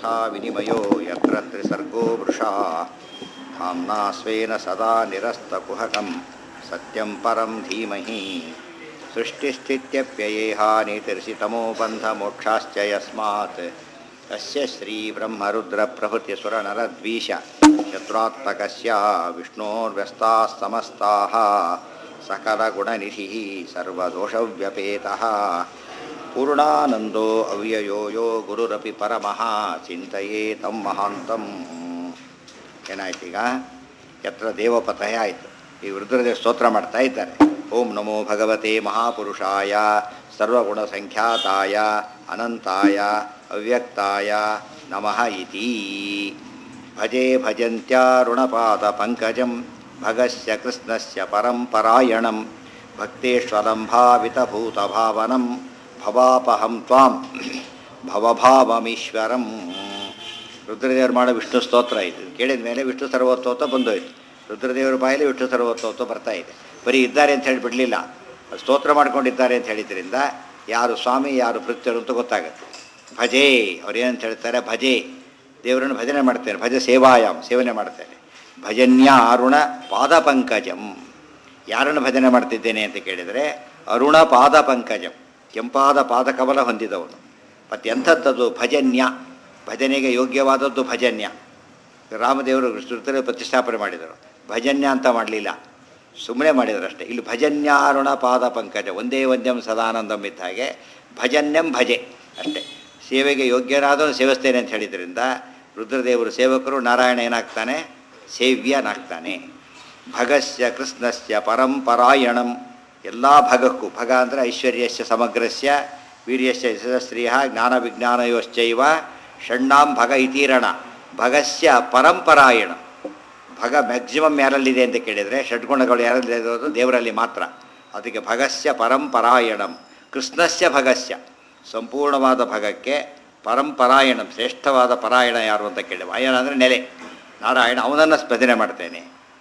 यथा विनिमयो यत्र त्रिसर्गो वृषा धाम्ना स्वेन सदा निरस्तकुहकं सत्यं परं धीमहि सृष्टिस्थित्यप्ययेहानितिर्षितमो बन्धमोक्षाश्च यस्मात् अस्य श्रीब्रह्मरुद्रप्रभृतिसुरनरद्वीष शत्रुत्मकस्य विष्णोर्व्यस्ताः समस्ताः सकलगुणनिधिः सर्वदोषव्यपेतः पूर्णानन्दो ಅವ್ಯಯೋ ಯೋ ಗುರುರಪಿ ಪರಮಃ ಚಿಂತೆಯೇ ತಂ ಮಹಾಂತಂ ಏನಾಯ್ತೀಗ ಯತ್ರ ದೇವಪತಯ ಆಯಿತು ಈ ರುದ್ರದೇವ ಸ್ತೋತ್ರ ಮಾಡ್ತಾ ಇದ್ದಾರೆ ಓಂ ನಮೋ ಭಗವತೆ ಮಹಾಪುರುಷಾಯ ಸರ್ವಗುಣ ಸಂಖ್ಯಾತಾಯ ಅನಂತಾಯ ಅವ್ಯಕ್ತಾಯ ನಮಃ ಇತಿ ಭಜೆ ಭಜಂತ್ಯಾರುಣಪಾದ ಪಂಕಜಂ ಭಗಸ್ಯ ಕೃಷ್ಣಸ್ಯ ಪರಂ ಪರಾಯಣಂ ಭಕ್ತೇಶ್ವರಂಭಾವಿತಭೂತಭಾವನಂ ಭವಾಪಹಂ ತ್ವಾಂ ಭವಭಾವಮೀಶ್ವರಂ ರುದ್ರದೇವರು ಮಾಡೋ ವಿಷ್ಣು ಸ್ತೋತ್ರ ಇದು ಕೇಳಿದ ಮೇಲೆ ವಿಷ್ಣು ಸರ್ವೋತ್ತೋತ್ತ ಬಂದೋಯ್ತು ರುದ್ರದೇವರ ಬಾಯಲ್ಲಿ ವಿಷ್ಣು ಸರ್ವೋತ್ತೋತ್ತ ಬರ್ತಾ ಇದೆ ಬರೀ ಇದ್ದಾರೆ ಅಂತ ಹೇಳಿ ಬಿಡಲಿಲ್ಲ ಸ್ತೋತ್ರ ಮಾಡ್ಕೊಂಡಿದ್ದಾರೆ ಅಂತ ಹೇಳಿದ್ರಿಂದ ಯಾರು ಸ್ವಾಮಿ ಯಾರು ಭೃತ್ಯರು ಅಂತ ಗೊತ್ತಾಗುತ್ತೆ ಭಜೆ ಅವ್ರು ಏನಂತ ಹೇಳ್ತಾರೆ ಭಜೆ ದೇವರನ್ನು ಭಜನೆ ಮಾಡ್ತೇನೆ ಭಜ ಸೇವಾಯಾಮ್ ಸೇವನೆ ಮಾಡ್ತೇನೆ ಭಜನ್ಯ ಅರುಣ ಪಾದ ಪಂಕಜಂ ಯಾರನ್ನು ಭಜನೆ ಮಾಡ್ತಿದ್ದೇನೆ ಅಂತ ಕೇಳಿದರೆ ಅರುಣ ಪಾದ ಪಂಕಜಂ ಕೆಂಪಾದ ಪಾದಕಮಲ ಹೊಂದಿದವನು ಮತ್ತು ಎಂಥದ್ದದು ಭಜನ್ಯ ಭಜನೆಗೆ ಯೋಗ್ಯವಾದದ್ದು ಭಜನ್ಯ ರಾಮದೇವರು ಶ್ರುತರೆ ಪ್ರತಿಷ್ಠಾಪನೆ ಮಾಡಿದರು ಭಜನ್ಯ ಅಂತ ಮಾಡಲಿಲ್ಲ ಸುಮ್ಮನೆ ಮಾಡಿದರು ಅಷ್ಟೇ ಇಲ್ಲಿ ಭಜನ್ಯಾರುಣ ಪಾದ ಪಂಕಜ ಒಂದೇ ಒಂದ್ಯಂ ಸದಾನಂದಂ ಇದ್ದ ಹಾಗೆ ಭಜನ್ಯಂ ಭಜೆ ಅಷ್ಟೇ ಸೇವೆಗೆ ಯೋಗ್ಯರಾದವನು ಸೇವಿಸ್ತೇನೆ ಅಂತ ಹೇಳಿದ್ರಿಂದ ರುದ್ರದೇವರು ಸೇವಕರು ನಾರಾಯಣ ಏನಾಗ್ತಾನೆ ಸೇವ್ಯನಾಗ್ತಾನೆ ಭಗಸ್ಯ ಕೃಷ್ಣಸ್ಯ ಪರಂಪರಾಯಣಂ ಎಲ್ಲ ಭಗಕ್ಕೂ ಭಗ ಅಂದರೆ ಐಶ್ವರ್ಯಸ್ಯ ಸಮಗ್ರಸ್ಯ ವೀರ್ಯಸ್ಯ ಯಶಸ್ತ್ರೀಯ ಜ್ಞಾನ ವಿಜ್ಞಾನಯೋಶ್ಚೈವ ಷಣ್ಣಾಂ ಭಗ ಇತೀರಣ ಭಗಸ್ಯ ಪರಂಪರಾಯಣ ಭಗ ಮ್ಯಾಕ್ಸಿಮಮ್ ಯಾರಲ್ಲಿದೆ ಅಂತ ಕೇಳಿದರೆ ಷಡ್ಗುಣಗಳು ಯಾರಲ್ಲಿ ಇರೋದು ದೇವರಲ್ಲಿ ಮಾತ್ರ ಅದಕ್ಕೆ ಭಗಸ್ಯ ಪರಂಪರಾಯಣಂ ಕೃಷ್ಣಸ್ಯ ಭಗಸ್ಯ ಸಂಪೂರ್ಣವಾದ ಭಗಕ್ಕೆ ಪರಂಪರಾಯಣಂ ಶ್ರೇಷ್ಠವಾದ ಪರಾಯಣ ಯಾರು ಅಂತ ಕೇಳಿ ಅಯನ ಅಂದರೆ ನೆಲೆ ನಾರಾಯಣ ಅವನನ್ನು ಭಜನೆ ಮಾಡ್ತೇನೆ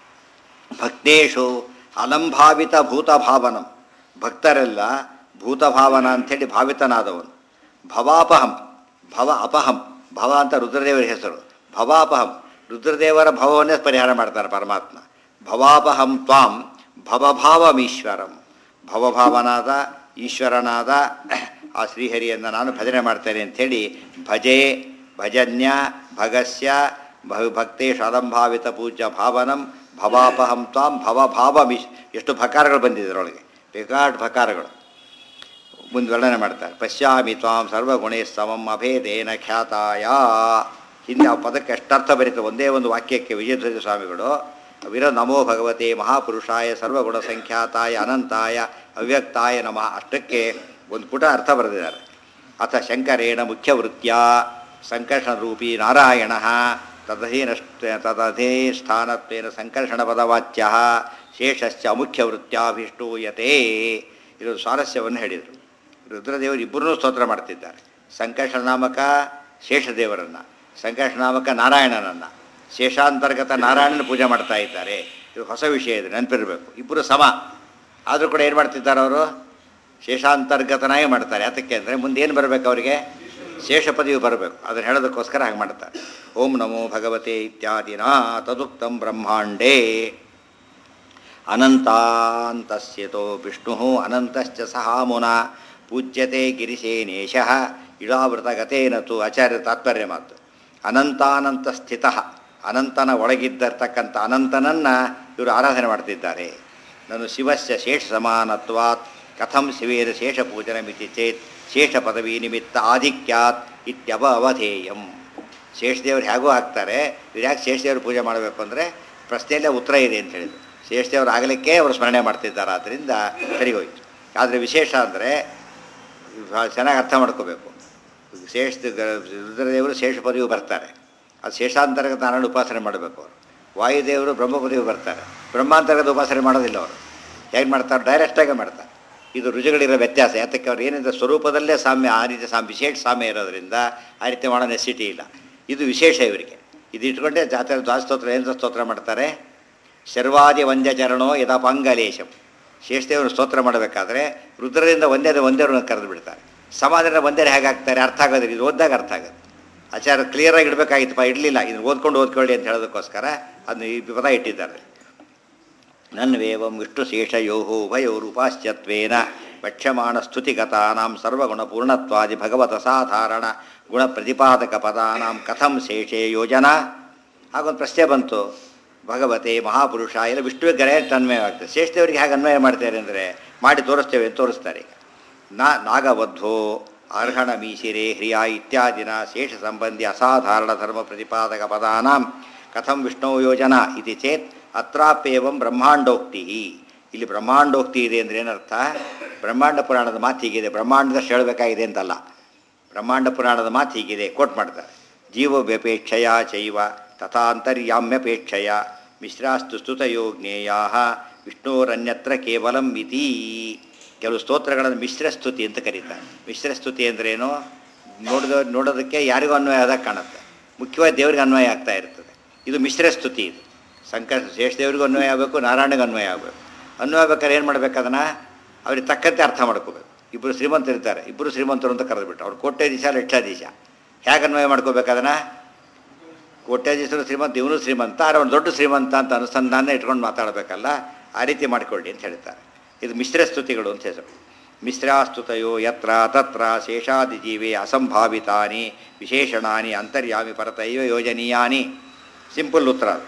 ಭಕ್ತೇಶು ಅಲಂಭಾವಿತ ಭೂತಭಾವನಂ ಭಕ್ತರೆಲ್ಲ ಭೂತಭಾವನ ಅಂಥೇಳಿ ಭಾವಿತನಾದವನು ಭವಾಪಹಂ ಭವ ಅಪಹಂ ಭವ ಅಂತ ರುದ್ರದೇವರ ಹೆಸರು ಭವಾಪಹಂ ರುದ್ರದೇವರ ಭವವನ್ನೇ ಪರಿಹಾರ ಮಾಡ್ತಾರೆ ಪರಮಾತ್ಮ ಭವಾಪಹಂ ತ್ವಾಂ ಭವಭಾವಮೀಶ್ವರಂ ಭವಭಾವನಾದ ಈಶ್ವರನಾದ ಆ ಶ್ರೀಹರಿಯನ್ನು ನಾನು ಭಜನೆ ಮಾಡ್ತೇನೆ ಅಂಥೇಳಿ ಭಜೆ ಭಜನ್ಯ ಭಗಸ್ಯ ಭ ಭಕ್ತೇಶ್ ಅಲಂಭಾವಿತ ಪೂಜ್ಯ ಭಾವನಂ ಭವಾಪಹಂ ತ್ವಾಂ ಭವಭಾವಮೀಶ್ ಎಷ್ಟು ಭಕಾರಗಳು ಬಂದಿದೆ ಅದರೊಳಗೆ ಬೇಕಾಟ್ ಭಕಾರಗಳು ಮುಂದೆ ವರ್ಣನೆ ಮಾಡ್ತಾರೆ ಪಶ್ಯಾಮಿ ತ್ವಾಂ ಸರ್ವಗುಣೇ ಸಮಂ ಅಭೇದೇನ ಖ್ಯಾತಾಯ ಹಿಂದೆ ಆ ಪದಕ್ಕೆ ಎಷ್ಟರ್ಥ ಬರೀತಾರೆ ಒಂದೇ ಒಂದು ವಾಕ್ಯಕ್ಕೆ ವಿಜಯಧ್ವಜ ಸ್ವಾಮಿಗಳು ವಿರ ನಮೋ ಭಗವತೆ ಮಹಾಪುರುಷಾಯ ಸರ್ವಗುಣ ಸಂಖ್ಯಾತಾಯ ಅನಂತಾಯ ಅವ್ಯಕ್ತಾಯ ನಮಃ ಅಷ್ಟಕ್ಕೆ ಒಂದು ಪುಟ ಅರ್ಥ ಬರೆದಿದ್ದಾರೆ ಅಥ ಶಂಕರೇಣ ಮುಖ್ಯವೃತ್ಯ ಸಂಕರ್ಷಣರೂಪಿ ನಾರಾಯಣ ತದಧೀನಷ್ಟ ತದಧೇಷ್ಠಾನತ್ವೇನ ಸಂಕರ್ಷಣ ಪದವಾಚ್ಯ ಶೇಷಶ್ಚ ಮುಖ್ಯವೃತ್ಯಾಭಿಷ್ಟೂಯತೆ ಇದು ಸ್ವಾರಸ್ಯವನ್ನು ಹೇಳಿದರು ರುದ್ರದೇವರು ಇಬ್ಬರೂ ಸ್ತೋತ್ರ ಮಾಡ್ತಿದ್ದಾರೆ ಸಂಕರ್ಷಣ ನಾಮಕ ಶೇಷದೇವರನ್ನು ಸಂಕರ್ಷಣ ನಾಮಕ ನಾರಾಯಣನನ್ನು ಶೇಷಾಂತರ್ಗತ ನಾರಾಯಣನ ಪೂಜೆ ಮಾಡ್ತಾ ಇದ್ದಾರೆ ಇದು ಹೊಸ ವಿಷಯ ಇದೆ ನೆನಪಿರಬೇಕು ಇಬ್ಬರು ಸಮ ಆದರೂ ಕೂಡ ಏನು ಮಾಡ್ತಿದ್ದಾರೆ ಅವರು ಶೇಷಾಂತರ್ಗತನಾಗಿ ಮಾಡ್ತಾರೆ ಯಾತಕ್ಕೆ ಅಂದರೆ ಮುಂದೆ ಏನು ಬರಬೇಕು ಅವರಿಗೆ ಶೇಷ ಪದವಿ ಬರಬೇಕು ಅದನ್ನು ಹೇಳೋದಕ್ಕೋಸ್ಕರ ಹಾಗೆ ಮಾಡ್ತಾರೆ ಓಂ ನಮೋ ಭಗವತೆ ಇತ್ಯಾದಿನ ತದುಕ್ತಂ ಬ್ರಹ್ಮಾಂಡೇ ಅನಂತಾಂತಸ್ಯತೋ ವಿಷ್ಣು ಅನಂತಶ್ಚ ಸಹ ಮುನ ಪೂಜ್ಯತೆ ಗಿರಿಶೇನೇಶ ಇಳಾವೃತಗತೇನ ತು ಆಚಾರ್ಯ ತಾತ್ಪರ್ಯ ಮಾತು ಅನಂತಾನಂತ ಸ್ಥಿತ ಅನಂತನ ಒಳಗಿದ್ದಿರ್ತಕ್ಕಂಥ ಅನಂತನನ್ನು ಇವರು ಆರಾಧನೆ ಮಾಡ್ತಿದ್ದಾರೆ ನಾನು ಶಿವಸ್ಯ ಶೇಷ ಸಮಾನತ್ವಾತ್ ಕಥಂ ಶಿವೇದ ಶೇಷ ಪೂಜನಮಿತಿ ಚೇತ್ ಶೇಷ ಪದವಿ ನಿಮಿತ್ತ ಆಧಿಕ್ಯಾತ್ ಇತ್ಯವ ಅವಧೇಯಂ ಶೇಷದೇವರು ಹೇಗೂ ಆಗ್ತಾರೆ ಇವ್ರು ಯಾಕೆ ಶೇಷದೇವರು ಪೂಜೆ ಮಾಡಬೇಕು ಅಂದರೆ ಪ್ರಶ್ನೆಯಲ್ಲೇ ಉತ್ತರ ಇದೆ ಅಂತ ಹೇಳಿದರು ಶೇಷದೇವರು ಆಗಲಿಕ್ಕೆ ಅವರು ಸ್ಮರಣೆ ಮಾಡ್ತಿದ್ದಾರೆ ಆದ್ದರಿಂದ ಸರಿ ಹೋಯಿತು ಆದರೆ ವಿಶೇಷ ಅಂದರೆ ಚೆನ್ನಾಗಿ ಅರ್ಥ ಮಾಡ್ಕೋಬೇಕು ಶೇಷ ರುದ್ರದೇವರು ಶೇಷ ಪದವಿ ಬರ್ತಾರೆ ಅದು ಶೇಷಾಂತರ್ಗತ ನಾರಾಯಣ ಉಪಾಸನೆ ಮಾಡಬೇಕು ಅವರು ವಾಯುದೇವರು ಬ್ರಹ್ಮ ಪದವಿ ಬರ್ತಾರೆ ಬ್ರಹ್ಮಾಂತರ್ಗತ ಉಪಾಸನೆ ಮಾಡೋದಿಲ್ಲ ಅವರು ಹೇಗೆ ಮಾಡ್ತಾರೆ ಡೈರೆಕ್ಟಾಗಿ ಮಾಡ್ತಾರೆ ಇದು ರುಜುಗಳಿರೋ ವ್ಯತ್ಯಾಸ ಯಾತಕ್ಕೆ ಅವ್ರು ಏನಿದೆ ಸ್ವರೂಪದಲ್ಲೇ ಸಾಮ್ಯ ಆ ರೀತಿ ಸಾಮ್ ವಿಶೇಷ ಸಾಮ್ಯ ಇರೋದ್ರಿಂದ ಆ ರೀತಿ ಮಾಡೋ ನೆಸಿಟಿ ಇಲ್ಲ ಇದು ವಿಶೇಷ ಇವರಿಗೆ ಇದು ಇಟ್ಕೊಂಡೆ ಜಾತ್ರೆ ದ್ವಾಸ್ತೋತ್ರ ಏನು ಸ್ತೋತ್ರ ಮಾಡ್ತಾರೆ ಶರ್ವಾದಿ ವಂದ್ಯ ಚರಣೋ ಯಥಾಪಂಗಲೇಶಂ ಶೇಷದೇವರು ಸ್ತೋತ್ರ ಮಾಡಬೇಕಾದ್ರೆ ರುದ್ರದಿಂದ ಒಂದೇ ಒಂದೇವ್ರನ್ನ ಕರೆದು ಬಿಡ್ತಾರೆ ಸಮಾಧಾನ ಒಂದೇ ಹೇಗಾಗ್ತಾರೆ ಅರ್ಥ ಆಗೋದಿಲ್ಲ ಇದು ಓದಿದಾಗ ಅರ್ಥ ಆಗುತ್ತೆ ಆಚಾರ ಕ್ಲಿಯರಾಗಿ ಇಡಬೇಕಾಗಿತ್ತಪ್ಪ ಇಡಲಿಲ್ಲ ಇದನ್ನು ಓದ್ಕೊಂಡು ಓದ್ಕೊಳ್ಳಿ ಅಂತ ಹೇಳೋದಕ್ಕೋಸ್ಕರ ಅದನ್ನು ಈ ಪದ ಇಟ್ಟಿದ್ದಾರೆ ನನ್ವೇವಂ ವಿಷ್ಣುಶೇಷಯೋ ಉಭಯೋರುಪಾಶ್ಚತ್ವೇನ ವಕ್ಷ್ಯಮಾಣ ಸ್ತುತಿಗತಾನಾಂ ಸರ್ವಗುಣಪೂರ್ಣತ್ವಾದಿ ಭಗವತ ಸಾಧಾರಣ ಗುಣ ಪ್ರತಿಪಾದಕ ಪದಾನಾಂ ಕಥಂ ಶೇಷೇ ಯೋಜನಾ ಹಾಗೊಂದು ಪ್ರಶ್ನೆ ಬಂತು ಭಗವತೆ ಮಹಾಪುರುಷ ಎಲ್ಲ ವಿಷ್ಣುವಿಗೆ ಗರೆ ಅನ್ವಯವಾಗ್ತದೆ ಶ್ರೇಷ್ಠದೇವರಿಗೆ ಹೇಗೆ ಅನ್ವಯ ಮಾಡ್ತಾರೆ ಅಂದರೆ ಮಾಡಿ ತೋರಿಸ್ತೇವೆ ಅಂತ ತೋರಿಸ್ತಾರೆ ಈಗ ನಾ ನಾಗವಧ್ವೋ ಅರ್ಹಣ ಮೀಶಿರೆ ಹ್ರಿಯ ಇತ್ಯಾದಿನ ಶೇಷ ಸಂಬಂಧಿ ಅಸಾಧಾರಣ ಧರ್ಮ ಪ್ರತಿಪಾದಕ ಪದಾನಾಂ ಕಥಂ ವಿಷ್ಣು ಯೋಜನಾ ಇತಿ ಚೇತ್ ಅತ್ರಾಪ್ಯೇವಂ ಬ್ರಹ್ಮಾಂಡೋಕ್ತಿ ಇಲ್ಲಿ ಬ್ರಹ್ಮಾಂಡೋಕ್ತಿ ಇದೆ ಅಂದರೆ ಏನರ್ಥ ಬ್ರಹ್ಮಾಂಡ ಪುರಾಣದ ಮಾತು ಹೀಗಿದೆ ಬ್ರಹ್ಮಾಂಡದಷ್ಟು ಹೇಳಬೇಕಾಗಿದೆ ಅಂತಲ್ಲ ಬ್ರಹ್ಮಾಂಡ ಪುರಾಣದ ಮಾತು ಹೀಗಿದೆ ಕೋಟ್ ಮಾಡ್ತಾರೆ ಜೀವ ವ್ಯಪೇಕ್ಷಯ ಚೈವ ತಥಾಂತರ್ಯಾಮ್ಯಪೇಕ್ಷಯ ಮಿಶ್ರಾಸ್ತು ಸ್ತುತಯೋ ಜ್ಞೇಯಾ ವಿಷ್ಣೋರನ್ಯತ್ರ ಕೇವಲಂ ಇತಿ ಕೆಲವು ಸ್ತೋತ್ರಗಳನ್ನು ಮಿಶ್ರ ಸ್ತುತಿ ಅಂತ ಕರೀತಾರೆ ಮಿಶ್ರ ಸ್ತುತಿ ಅಂದ್ರೇನು ನೋಡಿದ ನೋಡೋದಕ್ಕೆ ಯಾರಿಗೂ ಅನ್ವಯ ಆದಾಗ ಕಾಣುತ್ತೆ ಮುಖ್ಯವಾಗಿ ದೇವರಿಗೆ ಅನ್ವಯ ಆಗ್ತಾ ಇರ್ತದೆ ಇದು ಮಿಶ್ರ ಸ್ತುತಿ ಇದು ಸಂಕಟ ಶೇಷದೇವರಿಗೂ ಅನ್ವಯ ಆಗಬೇಕು ನಾರಾಯಣಗೆ ಅನ್ವಯ ಆಗಬೇಕು ಅನ್ವಯ ಆಗ್ಬೇಕಾದ್ರೆ ಏನು ಮಾಡ್ಬೇಕು ಅದನ್ನು ಅವ್ರಿಗೆ ತಕ್ಕಂತೆ ಅರ್ಥ ಮಾಡ್ಕೋಬೇಕು ಇಬ್ಬರು ಶ್ರೀಮಂತರು ಇರ್ತಾರೆ ಇಬ್ಬರು ಶ್ರೀಮಂತರು ಅಂತ ಕರೆದ್ಬಿಟ್ಟು ಅವ್ರು ಕೋಟ್ಯಾಧೀಶ ಲಕ್ಷಾಧೀಶ ಹೇಗೆ ಅನ್ವಯ ಮಾಡ್ಕೋಬೇಕು ಅದನ್ನು ಕೋಟ್ಯಾಧೀಶರು ಶ್ರೀಮಂತ ಇವನು ಶ್ರೀಮಂತ ಆದ್ರೆ ಅವನು ದೊಡ್ಡ ಶ್ರೀಮಂತ ಅಂತ ಅನುಸಂಧಾನ ಇಟ್ಕೊಂಡು ಮಾತಾಡಬೇಕಲ್ಲ ಆ ರೀತಿ ಮಾಡಿಕೊಳ್ಳಿ ಅಂತ ಹೇಳ್ತಾರೆ ಇದು ಮಿಶ್ರ ಸ್ತುತಿಗಳು ಅಂತ ಹೆಸರು ಮಿಶ್ರಾಸ್ತುತಯೋ ಯತ್ರ ತತ್ರ ಶೇಷಾದಿಜೀವಿ ಅಸಂಭಾವಿತಾನಿ ವಿಶೇಷಣಾನಿ ಅಂತರ್ಯಾಮಿ ಪರತೈವ ಯೋಜನೀಯಾನಿ ಸಿಂಪಲ್ ಉತ್ತರ ಅದು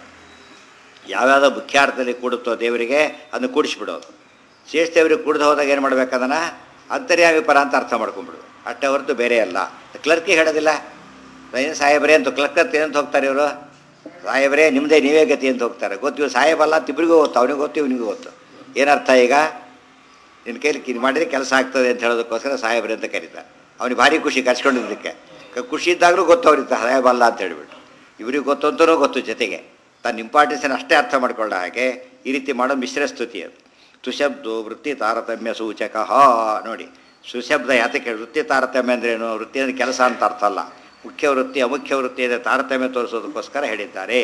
ಯಾವ್ಯಾವ ಮುಖ್ಯಾರ್ಥದಲ್ಲಿ ಕೂಡುತ್ತೋ ದೇವರಿಗೆ ಅದನ್ನು ಕೂಡಿಸ್ಬಿಡೋದು ಶೇಷ ದೇವರಿಗೆ ಕೂಡ್ದು ಹೋದಾಗ ಏನು ಮಾಡ್ಬೇಕು ಅದನ್ನು ಅಂತರ್ಯಾಮಿ ಪರ ಅಂತ ಅರ್ಥ ಮಾಡ್ಕೊಂಬಿಡು ಅಷ್ಟೇ ಹೊರತು ಬೇರೆ ಅಲ್ಲ ಕ್ಲರ್ಕಿಗೆ ಹೇಳೋದಿಲ್ಲ ಏನು ಸಾಹೇಬರೇ ಅಂತ ಕ್ಲರ್ಕ್ ಅಂತ ಏನಂತ ಹೋಗ್ತಾರೆ ಇವರು ಸಾಹೇಬರೇ ನಿಮ್ಮದೇ ನೀವೇ ಗತಿ ಅಂತ ಹೋಗ್ತಾರೆ ಗೊತ್ತು ಇವ್ರು ಸಾಹೇಬಲ್ಲ ಅಂತ ಇಬ್ಬರಿಗೂ ಗೊತ್ತು ಅವನಿಗೂ ಗೊತ್ತು ಇವನಿಗೂ ಗೊತ್ತು ಏನರ್ಥ ಈಗ ನಿನ್ನ ಕೈಲಿ ಇದು ಮಾಡಿದರೆ ಕೆಲಸ ಆಗ್ತದೆ ಅಂತ ಹೇಳೋದಕ್ಕೋಸ್ಕರ ಸಾಹೇಬ್ರೆ ಅಂತ ಕರೀತಾರೆ ಅವನಿಗೆ ಭಾರಿ ಖುಷಿ ಕರ್ಸ್ಕೊಂಡಿದ್ದಕ್ಕೆ ಕ- ಖುಷಿ ಇದ್ದಾಗಲೂ ಗೊತ್ತು ಅವ್ರಿಗೆ ಸಾಹೇಬಲ್ಲ ಅಂತ ಹೇಳಿಬಿಟ್ಟು ಇವ್ರಿಗೆ ಗೊತ್ತು ಅಂತಲೂ ಗೊತ್ತು ಜೊತೆಗೆ ತನ್ನ ಇಂಪಾರ್ಟೆನ್ಸನ್ನು ಅಷ್ಟೇ ಅರ್ಥ ಮಾಡ್ಕೊಳ್ಳೋ ಹಾಗೆ ಈ ರೀತಿ ಮಾಡೋ ಮಿಶ್ರ ಸ್ತುತಿ ಅದು ಸುಶಬ್ದು ವೃತ್ತಿ ತಾರತಮ್ಯ ಸೂಚಕ ನೋಡಿ ಸುಶಬ್ದ ಯಾತಕ್ಕೆ ವೃತ್ತಿ ತಾರತಮ್ಯ ಅಂದ್ರೇನು ವೃತ್ತಿ ಅಂದರೆ ಕೆಲಸ ಅಂತ ಅರ್ಥ ಅಲ್ಲ ಮುಖ್ಯ ವೃತ್ತಿ ಅಮುಖ್ಯ ವೃತ್ತಿ ಇದೆ ತಾರತಮ್ಯ ತೋರಿಸೋದಕ್ಕೋಸ್ಕರ ಹೇಳಿದ್ದಾರೆ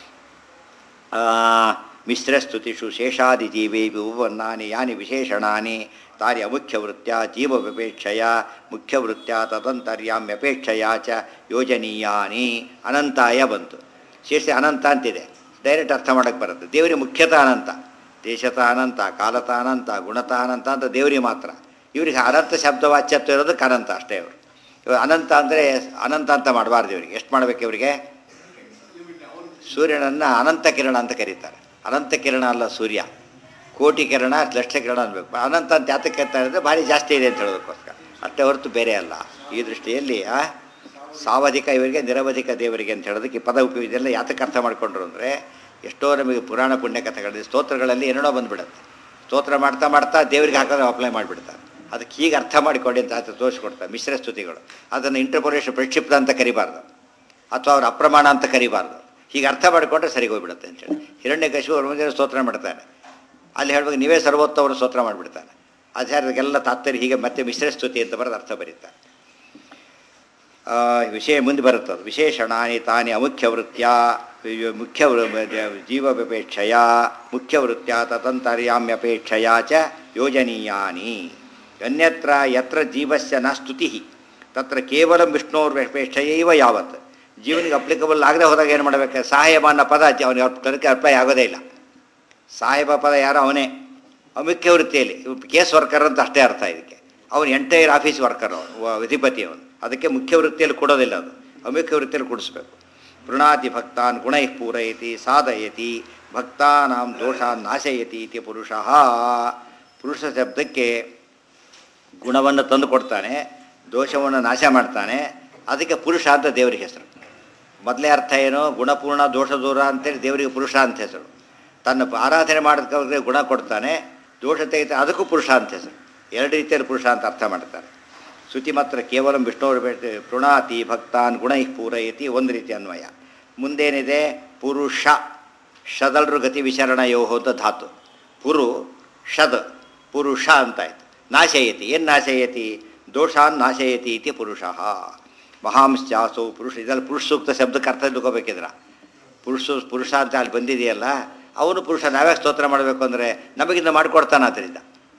ಆ, ಮಿಶ್ರಸ್ತುತಿಷು ಶೇಷಾದಿಜೀವಿ ವಿಭುವನ್ನಾನಿ ಯಾನಿ ವಿಶೇಷಣಾನಿ ತಾನಿ ಅಮುಖ್ಯವೃತ್ಯ ಜೀವವ್ಯಪೇಕ್ಷಯ ಮುಖ್ಯವೃತ್ಯ ತದಂತರ್ಯಾಮ್ಯಪೇಕ್ಷಯ ಚ ಯೋಜನೀಯಾನಿ ಅನಂತಾಯ ಬಂತು ಶೇಷ ಅನಂತ ಅಂತಿದೆ ಡೈರೆಕ್ಟ್ ಅರ್ಥ ಮಾಡೋಕ್ಕೆ ಬರುತ್ತೆ ದೇವರಿಗೆ ಮುಖ್ಯತ ಅನಂತ ದೇಶತ ಅನಂತ ಕಾಲತ ಅನಂತ ಗುಣತ ಅನಂತ ಅಂತ ದೇವರಿಗೆ ಮಾತ್ರ ಇವರಿಗೆ ಅನಂತ ಶಬ್ದ ವಾಚ್ಯತ್ವ ಇರೋದಕ್ಕೆ ಅನಂತ ಅಷ್ಟೇ ಅವರು ಇವಾಗ ಅನಂತ ಅಂದರೆ ಅನಂತ ಅಂತ ಮಾಡಬಾರ್ದು ಇವರಿಗೆ ಎಷ್ಟು ಮಾಡಬೇಕು ಇವರಿಗೆ ಸೂರ್ಯನನ್ನು ಅನಂತ ಕಿರಣ ಅಂತ ಕರೀತಾರೆ ಅನಂತ ಕಿರಣ ಅಲ್ಲ ಸೂರ್ಯ ಕೋಟಿ ಕಿರಣ ಲಕ್ಷ ಕಿರಣ ಅನ್ಬೇಕು ಅನಂತ ಅಂತ ಯಾತಕ್ಕೆ ಕರೀತಾರೆ ಅಂದರೆ ಭಾರಿ ಜಾಸ್ತಿ ಇದೆ ಅಂತ ಹೇಳೋದಕ್ಕೋಸ್ಕರ ಅಷ್ಟೇ ಹೊರತು ಬೇರೆ ಅಲ್ಲ ಈ ದೃಷ್ಟಿಯಲ್ಲಿ ಆ, ಸಾವಧಿಕ ಇವರಿಗೆ ನಿರವಧಿಕ ದೇವರಿಗೆ ಅಂತ ಹೇಳೋದಕ್ಕೆ ಈ ಪದ ಉಪಯೋಗ ಇದೆಲ್ಲ ಯಾತಕ್ಕೆ ಅರ್ಥ ಮಾಡಿಕೊಂಡ್ರು ಅಂದರೆ ಎಷ್ಟೋ ನಮಗೆ ಪುರಾಣ ಪುಣ್ಯ ಕಥೆಗಳಲ್ಲಿ ಸ್ತೋತ್ರಗಳಲ್ಲಿ ಏನೇನೋ ಬಂದುಬಿಡುತ್ತೆ ಸ್ತೋತ್ರ ಮಾಡ್ತಾ ಮಾಡ್ತಾ ದೇವರಿಗೆ ಹಾಕೋದು ಅಪ್ಲೈ ಮಾಡಿಬಿಡ್ತಾರೆ ಅದಕ್ಕೆ ಹೀಗೆ ಅರ್ಥ ಮಾಡಿಕೊಡಿ ಅಂತ ಆತ ತೋರಿಸ್ಕೊಡ್ತಾರೆ ಮಿಶ್ರ ಸ್ತುತಿಗಳು ಅದನ್ನು ಇಂಟರ್ಪೊಲೇಷನ್ ಪ್ರಕ್ಷಿಪ್ತ ಅಂತ ಕರಿಬಾರ್ದು ಅಥವಾ ಅವ್ರ ಅಪ್ರಮಾಣ ಅಂತ ಕರಿಬಾರ್ದು ಹೀಗೆ ಅರ್ಥ ಮಾಡಿಕೊಂಡ್ರೆ ಸರಿಗೆ ಹೋಗ್ಬಿಡುತ್ತೆ ಅಂತೇಳಿ ಹಿರಣ್ಯ ಕಶು ಅವ್ರ ಮುಂದೆ ಸ್ತೋತ್ರ ಮಾಡ್ತಾನೆ ಅಲ್ಲಿ ಹೇಳ್ಬೇಕು ನೀವೇ ಸರ್ವೋತ್ತವರು ಸ್ತೋತ್ರ ಮಾಡಿಬಿಡ್ತಾನೆ ಆಚಾರ್ಯರಿಗೆಲ್ಲ ತಾತ್ಪರ್ಯ ಹೀಗೆ ಮತ್ತೆ ಮಿಶ್ರ ಸ್ತುತಿ ಅಂತ ಬರೆದು ಅರ್ಥ ಬರೀತಾರೆ ಆ, ವಿಷಯ ಮುಂದೆ ಬರುತ್ತದೆ ವಿಶೇಷಣಾನಿ ತಾನಿ ಅಮುಖ್ಯವೃತ್ಯ ಮುಖ್ಯ ಜೀವಪೇಕ್ಷೆಯ ಮುಖ್ಯವೃತ್ಯ ತದಂತರ್ಯಾಮ್ಯಪೇಕ್ಷೆಯ ಚ ಯೋಜನೀಯಾನಿ ಅನ್ಯತ್ರ ಯತ್ರ ಜೀವಸ್ಯ ನ ಸ್ತುತಿ ತತ್ರ ಕೇವಲ ವಿಷ್ಣೋರ್ಪೇಕ್ಷೆಯೈವ ಯಾವತ್ ಜೀವನಿಗೆ ಅಪ್ಲಿಕಬಲ್ ಆಗದೆ ಹೋದಾಗ ಏನು ಮಾಡಬೇಕು ಸಹಾಯಮಾನ ಪದ ಅವನಿಗೆ ಕಲಿಕೆ ಅಪ್ಲೈ ಆಗೋದೇ ಇಲ್ಲ ಸಾಹೇಬ ಪದ ಯಾರೋ ಅವನೇ ಅಮುಖ್ಯ ವೃತ್ತಿಯಲ್ಲಿ ಕೇಸ್ ವರ್ಕರ್ ಅಂತ ಅಷ್ಟೇ ಅರ್ಥ ಇದಕ್ಕೆ ಅವನು ಎಂಟೈರ್ ಆಫೀಸ್ ವರ್ಕರ್ ಅಧಿಪತಿ ಅವನು ಅದಕ್ಕೆ ಮುಖ್ಯ ವೃತ್ತಿಯಲ್ಲಿ ಕೊಡೋದಿಲ್ಲ ಅದು ಅಮುಖ್ಯ ವೃತ್ತಿಯಲ್ಲಿ ಕೊಡಿಸ್ಬೇಕು ಪೃಣಾತಿ ಭಕ್ತಾನ್ ಗುಣೈ ಪೂರಯತಿ ಸಾಧಯತಿ ಭಕ್ತಾನಾಂ ದೋಷಾನ್ ನಾಶಯತಿ ಇತಿ ಪುರುಷ ಪುರುಷ ಶಬ್ದಕ್ಕೆ ಗುಣವನ್ನು ತಂದು ಕೊಡ್ತಾನೆ ದೋಷವನ್ನು ನಾಶ ಮಾಡ್ತಾನೆ ಅದಕ್ಕೆ ಪುರುಷ ಅಂತ ದೇವರಿಗೆ ಹೆಸರು ಮೊದಲೇ ಅರ್ಥ ಏನು ಗುಣಪೂರ್ಣ ದೋಷ ದೂರ ಅಂತೇಳಿ ದೇವರಿಗೆ ಪುರುಷ ಅಂತ ಹೆಸರು ತನ್ನ ಆರಾಧನೆ ಮಾಡೋದಕ್ಕೆ ಗುಣ ಕೊಡ್ತಾನೆ ದೋಷ ತೆಗಿತಾನೆ ಅದಕ್ಕೂ ಪುರುಷ ಅಂತ ಹೆಸರು ಎರಡು ರೀತಿಯಲ್ಲಿ ಪುರುಷ ಅಂತ ಅರ್ಥ ಮಾಡ್ತಾರೆ ಶ್ರುತಿ ಮಾತ್ರ ಕೇವಲ ವಿಷ್ಣುವರು ಬೇಟ ಪೃಣಾತಿ ಭಕ್ತಾನ್ ಗುಣೈ ಪೂರಯತಿ ಒಂದು ರೀತಿ ಅನ್ವಯ ಮುಂದೇನಿದೆ ಪುರುಷ ಶದಲ್ರು ಗತಿ ವಿಚರಣಯೋ ಅಂತ ಧಾತು ಪುರು ಶದ್ ಪುರುಷ ಅಂತಾಯ್ತು ನಾಶಯತಿ ಏನು ನಾಶಯತಿ ದೋಷಾನ್ ನಾಶಯತಿ ಇತಿ ಪುರುಷ ಮಹಾಂಶ್ಚಾಸು ಪುರುಷ ಇದೆಲ್ಲ ಪುರುಷ ಸೂಕ್ತ ಶಬ್ದಕ್ಕೆ ಅರ್ಥ ತಿಳ್ಕೊಬೇಕಿದ್ರ ಪುರುಷ ಪುರುಷ ಅಂತ ಅಲ್ಲಿ ಬಂದಿದೆಯಲ್ಲ ಅವನು ಪುರುಷ ನಾವೇ ಸ್ತೋತ್ರ ಮಾಡಬೇಕು ಅಂದರೆ ನಮಗಿಂದ ಮಾಡಿಕೊಡ್ತಾನೆ ಅದರಿಂದ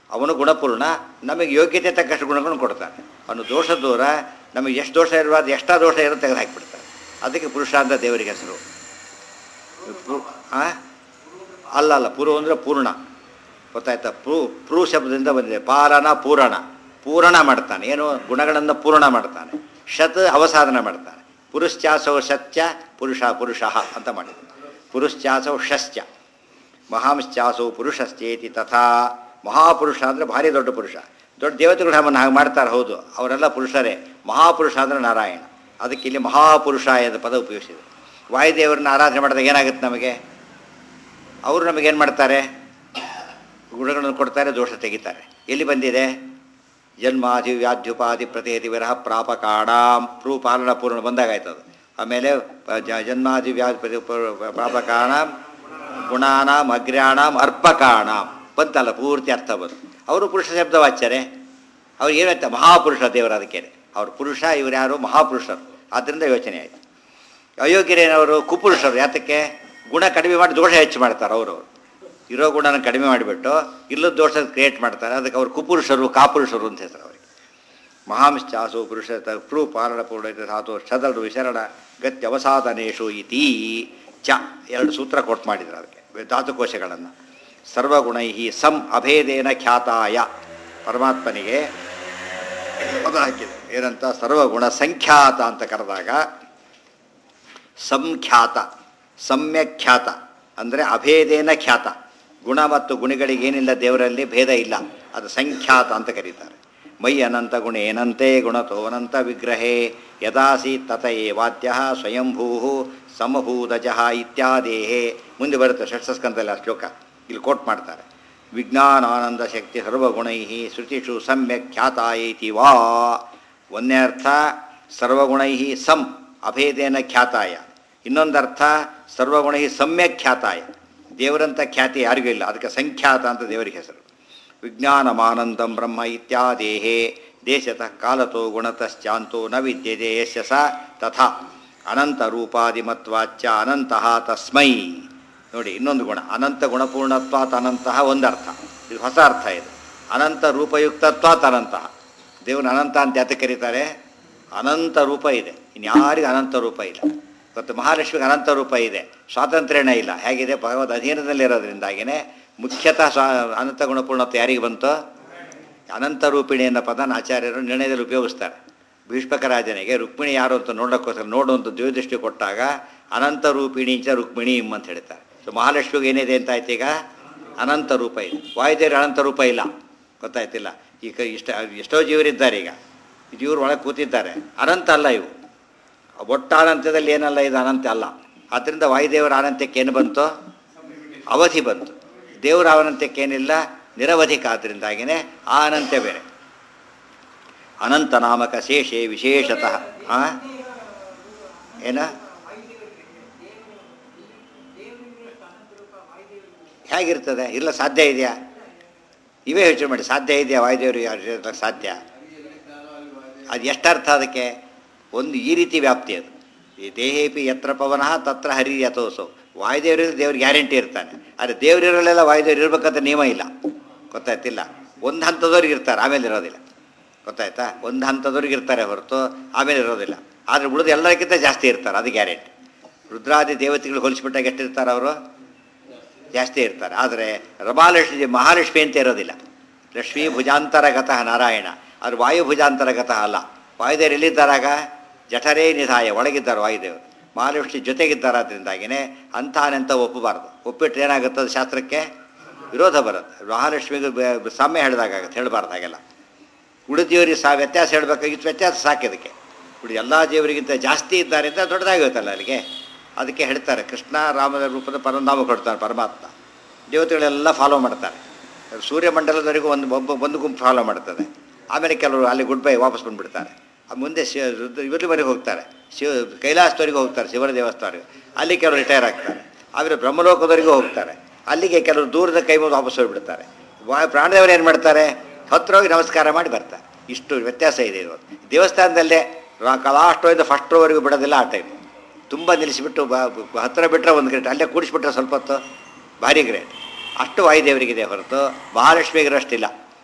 ಅವನು ಗುಣಪೂರ್ಣ ನಮಗೆ ಯೋಗ್ಯತೆ ತಕ್ಕಷ್ಟು ಗುಣಗಳನ್ನು ಕೊಡ್ತಾನೆ ಅವನು ದೋಷ ದೂರ ನಮಗೆ ಎಷ್ಟು ದೋಷ ಇರಬಾರ್ದು ಎಷ್ಟಾ ದೋಷ ಇರೋ ತೆಗೆದು ಹಾಕಿಬಿಡ್ತಾನೆ ಅದಕ್ಕೆ ಪುರುಷ ಅಂತ ದೇವರಿಗೆ ಹೆಸರು ಪು- ಆ? ಅಲ್ಲ ಅಲ್ಲ ಪೂರ್ವ ಅಂದರೆ ಪೂರ್ಣ ಗೊತ್ತಾಯ್ತಾ ಪ್ರೂ ಪ್ರೂ ಶಬ್ದದಿಂದ ಬಂದಿದೆ ಪಾಲನ ಪೂರಣ ಪೂರಣ ಮಾಡ್ತಾನೆ ಏನು ಗುಣಗಳನ್ನು ಪೂರ್ಣ ಮಾಡ್ತಾನೆ ಶತ್ ಅವಸಾಧನ ಮಾಡ್ತಾನೆ ಪುರುಶ್ಚಾಸೌ ಶತ್ಯ ಪುರುಷ ಪುರುಷ ಅಂತ ಮಾಡಿದ ಪುರುಶ್ಚಾಸೌ ಶಶ್ಚ ಮಹಾಂಶ್ಚಾಸೌ ಪುರುಷಶ್ಚೇತಿ ತಥಾ ಮಹಾಪುರುಷ ಅಂದರೆ ಭಾರಿ ದೊಡ್ಡ ಪುರುಷ ದೊಡ್ಡ ದೇವತೆಗಳು ನಮ್ಮನ್ನು ಹಾಗೆ ಮಾಡ್ತಾರೆ ಹೌದು ಅವರೆಲ್ಲ ಪುರುಷರೇ ಮಹಾಪುರುಷ ಅಂದರೆ ನಾರಾಯಣ ಅದಕ್ಕೆ ಇಲ್ಲಿ ಮಹಾಪುರುಷ ಎಂದ ಪದ ಉಪಯೋಗಿಸಿದೆ ವಾಯುದೇವರನ್ನ ಆರಾಧನೆ ಮಾಡಿದಾಗ ಏನಾಗುತ್ತೆ ನಮಗೆ ಅವರು ನಮಗೇನು ಮಾಡ್ತಾರೆ ಗುಣಗಳನ್ನು ಕೊಡ್ತಾರೆ ದೋಷ ತೆಗಿತಾರೆ ಎಲ್ಲಿ ಬಂದಿದೆ ಜನ್ಮಾದಿ ವ್ಯಾಧ್ಯುಪಾದಿ ಪ್ರತಿಹತಿ ವಿರಹ ಪ್ರಾಪಕಾಣಾಂ ಪ್ರೂ ಪಾಲನ ಪೂರ್ಣ ಬಂದಾಗಾಯ್ತು ಅದು ಆಮೇಲೆ ಪ- ಜ- ಜನ್ಮಾದಿ ವ್ಯಾಧಿ ಪ್ರತಿ ಪ್ರಾಪಕಾಣಾಂ ಗುಣಾನಾಂ ಅಗ್ರ್ಯಾಣಾಂ ಅರ್ಪಕಾಣಾಂ ಬಂತಲ್ಲ ಪೂರ್ತಿ ಅರ್ಥ ಬಂತು ಅವರು ಪುರುಷ ಶಬ್ದವಾಚ್ಯರೇ ಅವ್ರು ಏನಂತ ಮಹಾಪುರುಷ ದೇವರು ಅದಕ್ಕೇನೆ ಅವ್ರು ಪುರುಷ ಇವ್ರು ಯಾರು ಮಹಾಪುರುಷರು ಆದ್ದರಿಂದ ಯೋಚನೆ ಆಯಿತು ಅಯೋಗ್ಯರೇನವರು ಕುಪುರುಷರು ಯಾತಕ್ಕೆ ಗುಣ ಕಡಿಮೆ ಮಾಡಿ ದೋಷ ಹೆಚ್ಚು ಮಾಡ್ತಾರೆ ಅವರು ಇರೋ ಗುಣನ ಕಡಿಮೆ ಮಾಡಿಬಿಟ್ಟು ಇಲ್ಲದ ದೋಷ ಕ್ರಿಯೇಟ್ ಮಾಡ್ತಾರೆ ಅದಕ್ಕೆ ಅವ್ರು ಕುಪುರುಷರು ಕಾಪುರುಷರು ಅಂತ ಹೆಸರು ಅವರಿಗೆ ಮಹಾಂಶ್ಚಾಸು ಪುರುಷ ಪ್ರೂ ಪಾಲನ ಪೂರ್ಣ ಧಾತು ಸದಳು ವಿಶರಣ ಗತ್ಯ ಅವಸಾದನೇಶು ಇತಿ ಚ ಎರಡು ಸೂತ್ರ ಕೊಟ್ಟು ಮಾಡಿದ್ರು ಅದಕ್ಕೆ ಧಾತುಕೋಶಗಳನ್ನು ಸರ್ವಗುಣೈ ಸಂ ಅಭೇದೇನ ಖ್ಯಾತಾಯ ಪರಮಾತ್ಮನಿಗೆ ಅದು ಹಾಕಿದೆ ಏನಂತ ಸರ್ವಗುಣ ಸಂಖ್ಯಾತ ಅಂತ ಕರೆದಾಗ ಸಂಖ್ಯಾತ ಸಮ್ಯಖ್ಯಾತ ಅಂದರೆ ಅಭೇದೇನ ಖ್ಯಾತ ಗುಣ ಮತ್ತು ಗುಣಿಗಳಿಗೇನಿಲ್ಲ ದೇವರಲ್ಲಿ ಭೇದ ಇಲ್ಲ ಅದು ಸಂಖ್ಯಾತ ಅಂತ ಕರೀತಾರೆ ಮೈ ಅನಂತ ಗುಣ ಏನಂತೆ ಗುಣತೋ ಅನಂತ ವಿಗ್ರಹೇ ಯದಾಸಿ ತತ ವಾದ್ಯ ಸ್ವಯಂಭೂ ಸಮಭೂತಜ ಇತ್ಯಾದೇಹೇ ಮುಂದೆ ಬರುತ್ತೆ ಷಟ್ಸಸ್ಕಂದಲ್ಲಿ ಆ ಶ್ಲೋಕ ಇಲ್ಲಿ ಕೋಟ್ ಮಾಡ್ತಾರೆ ವಿಜ್ಞಾನಾನಂದ ಶಕ್ತಿ ಸರ್ವಗುಣೈ ಶ್ರುತಿಷು ಸಮ್ಯಕ್ ಖ್ಯಾತಾಯೈತಿ ವಾ ಒಂದನೇ ಅರ್ಥ ಸರ್ವಗುಣೈ ಸಂ ಅಭೇದೇನ ಖ್ಯಾತಾಯ ಇನ್ನೊಂದರ್ಥ ಸರ್ವಗುಣೈ ಸಮ್ಯಕ್ ಖ್ಯಾತಾಯ ದೇವರಂಥ ಖ್ಯಾತಿ ಯಾರಿಗೂ ಇಲ್ಲ ಅದಕ್ಕೆ ಸಂಖ್ಯಾತ ಅಂತ ದೇವರಿಗೆ ಹೆಸರು ವಿಜ್ಞಾನಮಾನಂದಂ ಬ್ರಹ್ಮ ಇತ್ಯಾದೇಹೇ ದೇಶತಃ ಕಾಲತೋ ಗುಣತಶ್ಚಾಂತೋ ನ ವಿದ್ಯತೆ ಯಸ್ಯ ಸ ತಥಾ ಅನಂತ ರೂಪಾದಿಮತ್ವಾಚ್ಯ ಅನಂತಹ ತಸ್ಮೈ ನೋಡಿ ಇನ್ನೊಂದು ಗುಣ ಅನಂತ ಗುಣಪೂರ್ಣತ್ವಾತ್ ಅನಂತಹ ಒಂದರ್ಥ ಇದು ಹೊಸ ಅರ್ಥ ಇದು ಅನಂತ ರೂಪಯುಕ್ತತ್ವಾತ್ ಅನಂತಹ ದೇವನ ಅನಂತ ಅಂತ ಯಾತಕ್ಕೆ ಕರೀತಾರೆ ಅನಂತ ರೂಪ ಇದೆ ಇನ್ಯಾರಿಗೂ ಅನಂತ ರೂಪ ಇಲ್ಲ ಮತ್ತು ಮಹಾಲಕ್ಷ್ಮಿಗೆ ಅನಂತ ರೂಪ ಇದೆ ಸ್ವಾತಂತ್ರ್ಯನೇ ಇಲ್ಲ ಹೇಗಿದೆ ಭಗವದ್ ಅಧೀನದಲ್ಲಿರೋದ್ರಿಂದಾಗಿಯೇ ಮುಖ್ಯತಃ ಸ್ವಾ ಅನಂತ ಗುಣಪೂರ್ಣತ್ವ ಯಾರಿಗೆ ಬಂತು ಅನಂತ ರೂಪಿಣಿ ಅನ್ನೋ ಪದನ ಆಚಾರ್ಯರು ನಿರ್ಣಯದಲ್ಲಿ ಉಪಯೋಗಿಸ್ತಾರೆ ಭೀಷ್ಮಕ ರಾಜನಿಗೆ ರುಕ್ಮಿಣಿ ಯಾರು ಅಂತ ನೋಡೋಕ್ಕೋಸ್ಕರ ನೋಡುವಂಥ ದ್ವೇದೃಷ್ಟಿ ಕೊಟ್ಟಾಗ ಅನಂತ ರೂಪಿಣಿ ಚ ರುಕ್ಮಿಣಿ ಇಮ್ ಅಂತ ಹೇಳ್ತಾರೆ ಸೊ ಮಹಾಲಕ್ಷ್ಮಿಗೆ ಏನಿದೆ ಅಂತ ಆಯ್ತು ಈಗ ಅನಂತ ರೂಪ ಇದೆ ವಾಯುದೇವ್ರ ಅನಂತ ರೂಪ ಇಲ್ಲ ಗೊತ್ತಾಯ್ತಿಲ್ಲ ಈಗ ಇಷ್ಟ ಎಷ್ಟೋ ಜೀವರಿದ್ದಾರೆ ಈಗ ಜೀವರು ಒಳಗೆ ಕೂತಿದ್ದಾರೆ ಅನಂತ ಅಲ್ಲ ಇವು ಒಟ್ಟಾನಂತ್ಯದಲ್ಲಿ ಏನಲ್ಲ ಇದು ಅನಂತ ಅಲ್ಲ ಆದ್ದರಿಂದ ವಾಯುದೇವರ ಅನಂತ್ಯಕ್ಕೆ ಏನು ಬಂತು ಅವಧಿ ಬಂತು ದೇವರ ಅನಂತ್ಯಕ್ಕೇನಿಲ್ಲ ನಿರವಧಿಕ ಆದ್ದರಿಂದಾಗಿಯೇ ಆ ಅನಂತ್ಯ ಬೇರೆ ಅನಂತ ನಾಮಕ ಶೇಷೆ ವಿಶೇಷತಃ ಆ ಏನ ಹೇಗಿರ್ತದೆ ಇಲ್ಲ ಸಾಧ್ಯ ಇದೆಯಾ ಇವೇ ಯೋಚನೆ ಮಾಡಿ ಸಾಧ್ಯ ಇದೆಯಾ ವಾಯುದೇವರಿಗೆ ಇರ್ಲಿಕ್ಕೆ ಸಾಧ್ಯ ಅದು ಎಷ್ಟರ್ಥ ಅದಕ್ಕೆ ಒಂದು ಈ ರೀತಿ ವ್ಯಾಪ್ತಿ ಅದು ಈ ದೇಹೇಪಿ ಯತ್ರ ಪವನಃ ತತ್ರ ಹರಿ ಯಥೋಸೋ ವಾಯುದೇವರಲ್ಲಿ ದೇವ್ರ ಗ್ಯಾರಂಟಿ ಇರ್ತಾನೆ ಆದರೆ ದೇವರಿರಲೆಲ್ಲ ವಾಯುದೇವ್ರು ಇರ್ಬೇಕಂತ ನಿಯಮ ಇಲ್ಲ ಗೊತ್ತಾಯ್ತಿಲ್ಲ ಒಂದು ಹಂತದವ್ರಿಗೆ ಇರ್ತಾರೆ ಆಮೇಲೆ ಇರೋದಿಲ್ಲ ಗೊತ್ತಾಯ್ತಾ ಒಂದು ಹಂತದವ್ರಿಗೆ ಇರ್ತಾರೆ ಹೊರತು ಆಮೇಲೆ ಇರೋದಿಲ್ಲ ಆದರೆ ಉಳಿದು ಎಲ್ಲರಿಗಿಂತ ಜಾಸ್ತಿ ಇರ್ತಾರೆ ಅದು ಗ್ಯಾರಂಟಿ ರುದ್ರಾದಿ ದೇವತೆಗಳು ಹೋಲಿಸ್ಬಿಟ್ಟಾಗ ಎಷ್ಟಿರ್ತಾರೆ ಅವರು ಜಾಸ್ತಿ ಇರ್ತಾರೆ ಆದರೆ ರಮಾಲಕ್ಷ್ಮಿ ಮಹಾಲಕ್ಷ್ಮಿ ಅಂತ ಇರೋದಿಲ್ಲ ಲಕ್ಷ್ಮೀ ಭುಜಾಂತರಗತಃ ನಾರಾಯಣ ಅದು ವಾಯು ಭುಜಾಂತರಗತಃ ಅಲ್ಲ ವಾಯುದೇವರು ಎಲ್ಲಿದ್ದಾರಾಗ ಜಠರೇ ನಿಧಾಯ ಒಳಗಿದ್ದಾರೆ ವಾಯುದೇವರು ಮಹಾಲಕ್ಷ್ಮಿ ಜೊತೆಗಿದ್ದಾರೆ ಅದರಿಂದಾಗಿಯೇ ಅಂಥಾನೆಂತ ಒಪ್ಪಬಾರ್ದು ಒಪ್ಪಿಟ್ರೆ ಏನಾಗುತ್ತೆ ಅದು ಶಾಸ್ತ್ರಕ್ಕೆ ವಿರೋಧ ಬರುತ್ತೆ ಮಹಾಲಕ್ಷ್ಮಿಗೆ ಬ- ಸಾಮ್ಯ ಹೇಳಿದಾಗತ್ತೆ ಹೇಳಬಾರ್ದು ಹಾಗೆಲ್ಲ ಉಳಿದಿಯವರಿಗೆ ಸಾ ವ್ಯತ್ಯಾಸ ಹೇಳಬೇಕಾಗಿತ್ತು ವ್ಯತ್ಯಾಸ ಸಾಕಿದಕ್ಕೆ ಉಳಿದ ಎಲ್ಲ ದೇವರಿಗಿಂತ ಜಾಸ್ತಿ ಇದ್ದಾರೆ ಅಂತ ದೊಡ್ಡದಾಗಿರುತ್ತಲ್ಲ ಅಲ್ಲಿಗೆ ಅದಕ್ಕೆ ಹೇಳ್ತಾರೆ ಕೃಷ್ಣ ರಾಮದ ರೂಪದ ಪರನಾಮ ಕೊಡ್ತಾರೆ ಪರಮಾತ್ಮ ದೇವತೆಗಳೆಲ್ಲ ಫಾಲೋ ಮಾಡ್ತಾರೆ ಸೂರ್ಯಮಂಡಲದವರೆಗೂ ಒಂದು ಒಬ್ಬ ಒಂದು ಗುಂಪು ಫಾಲೋ ಮಾಡ್ತದೆ ಆಮೇಲೆ ಕೆಲವರು ಅಲ್ಲಿ ಗುಡ್ ಬೈ ವಾಪಸ್ ಬಂದುಬಿಡ್ತಾರೆ ಮುಂದೆ ಶಿವ ಇವ್ರವರೆಗೆ ಹೋಗ್ತಾರೆ ಶಿವ ಕೈಲಾಸದವರೆಗೂ ಹೋಗ್ತಾರೆ ಶಿವನ ದೇವಸ್ಥಾನಕ್ಕೆ ಅಲ್ಲಿ ಕೆಲವರು ರಿಟೈರ್ ಆಗ್ತಾರೆ ಆಮೇಲೆ ಬ್ರಹ್ಮಲೋಕದವರೆಗೂ ಹೋಗ್ತಾರೆ ಅಲ್ಲಿಗೆ ಕೆಲವರು ದೂರದ ಕೈ ಮುಗಿದು ವಾಪಸ್ ಹೋಗ್ಬಿಡ್ತಾರೆ ವಾ ಪ್ರಾಣದೇವರು ಏನು ಮಾಡ್ತಾರೆ ಹತ್ರ ಹೋಗಿ ನಮಸ್ಕಾರ ಮಾಡಿ ಬರ್ತಾರೆ ಇಷ್ಟು ವ್ಯತ್ಯಾಸ ಇದೆ ಇದು ದೇವಸ್ಥಾನದಲ್ಲೇ ಲಾಸ್ಟೋಯಿಂದ ಫಸ್ಟ್ ರೋವರೆಗೂ ಬಿಡೋದಿಲ್ಲ ಆ ಟೈಮ್ ತುಂಬ ನಿಲ್ಲಿಸಿಬಿಟ್ಟು ಬ ಬ- ಹತ್ತಿರ ಬಿಟ್ಟರೆ ಒಂದು ಗ್ರೇಟ್ ಅಲ್ಲೇ ಕೂಡಿಸ್ಬಿಟ್ರೆ ಸ್ವಲ್ಪ ಹೊತ್ತು ಭಾರಿ ಗ್ರೇಟ್ ಅಷ್ಟು ವಾಯುದೇವರಿಗಿದೆ ಹೊರತು ಮಹಾಲಕ್ಷ್ಮಿಗಿರಷ್ಟಿಲ್ಲ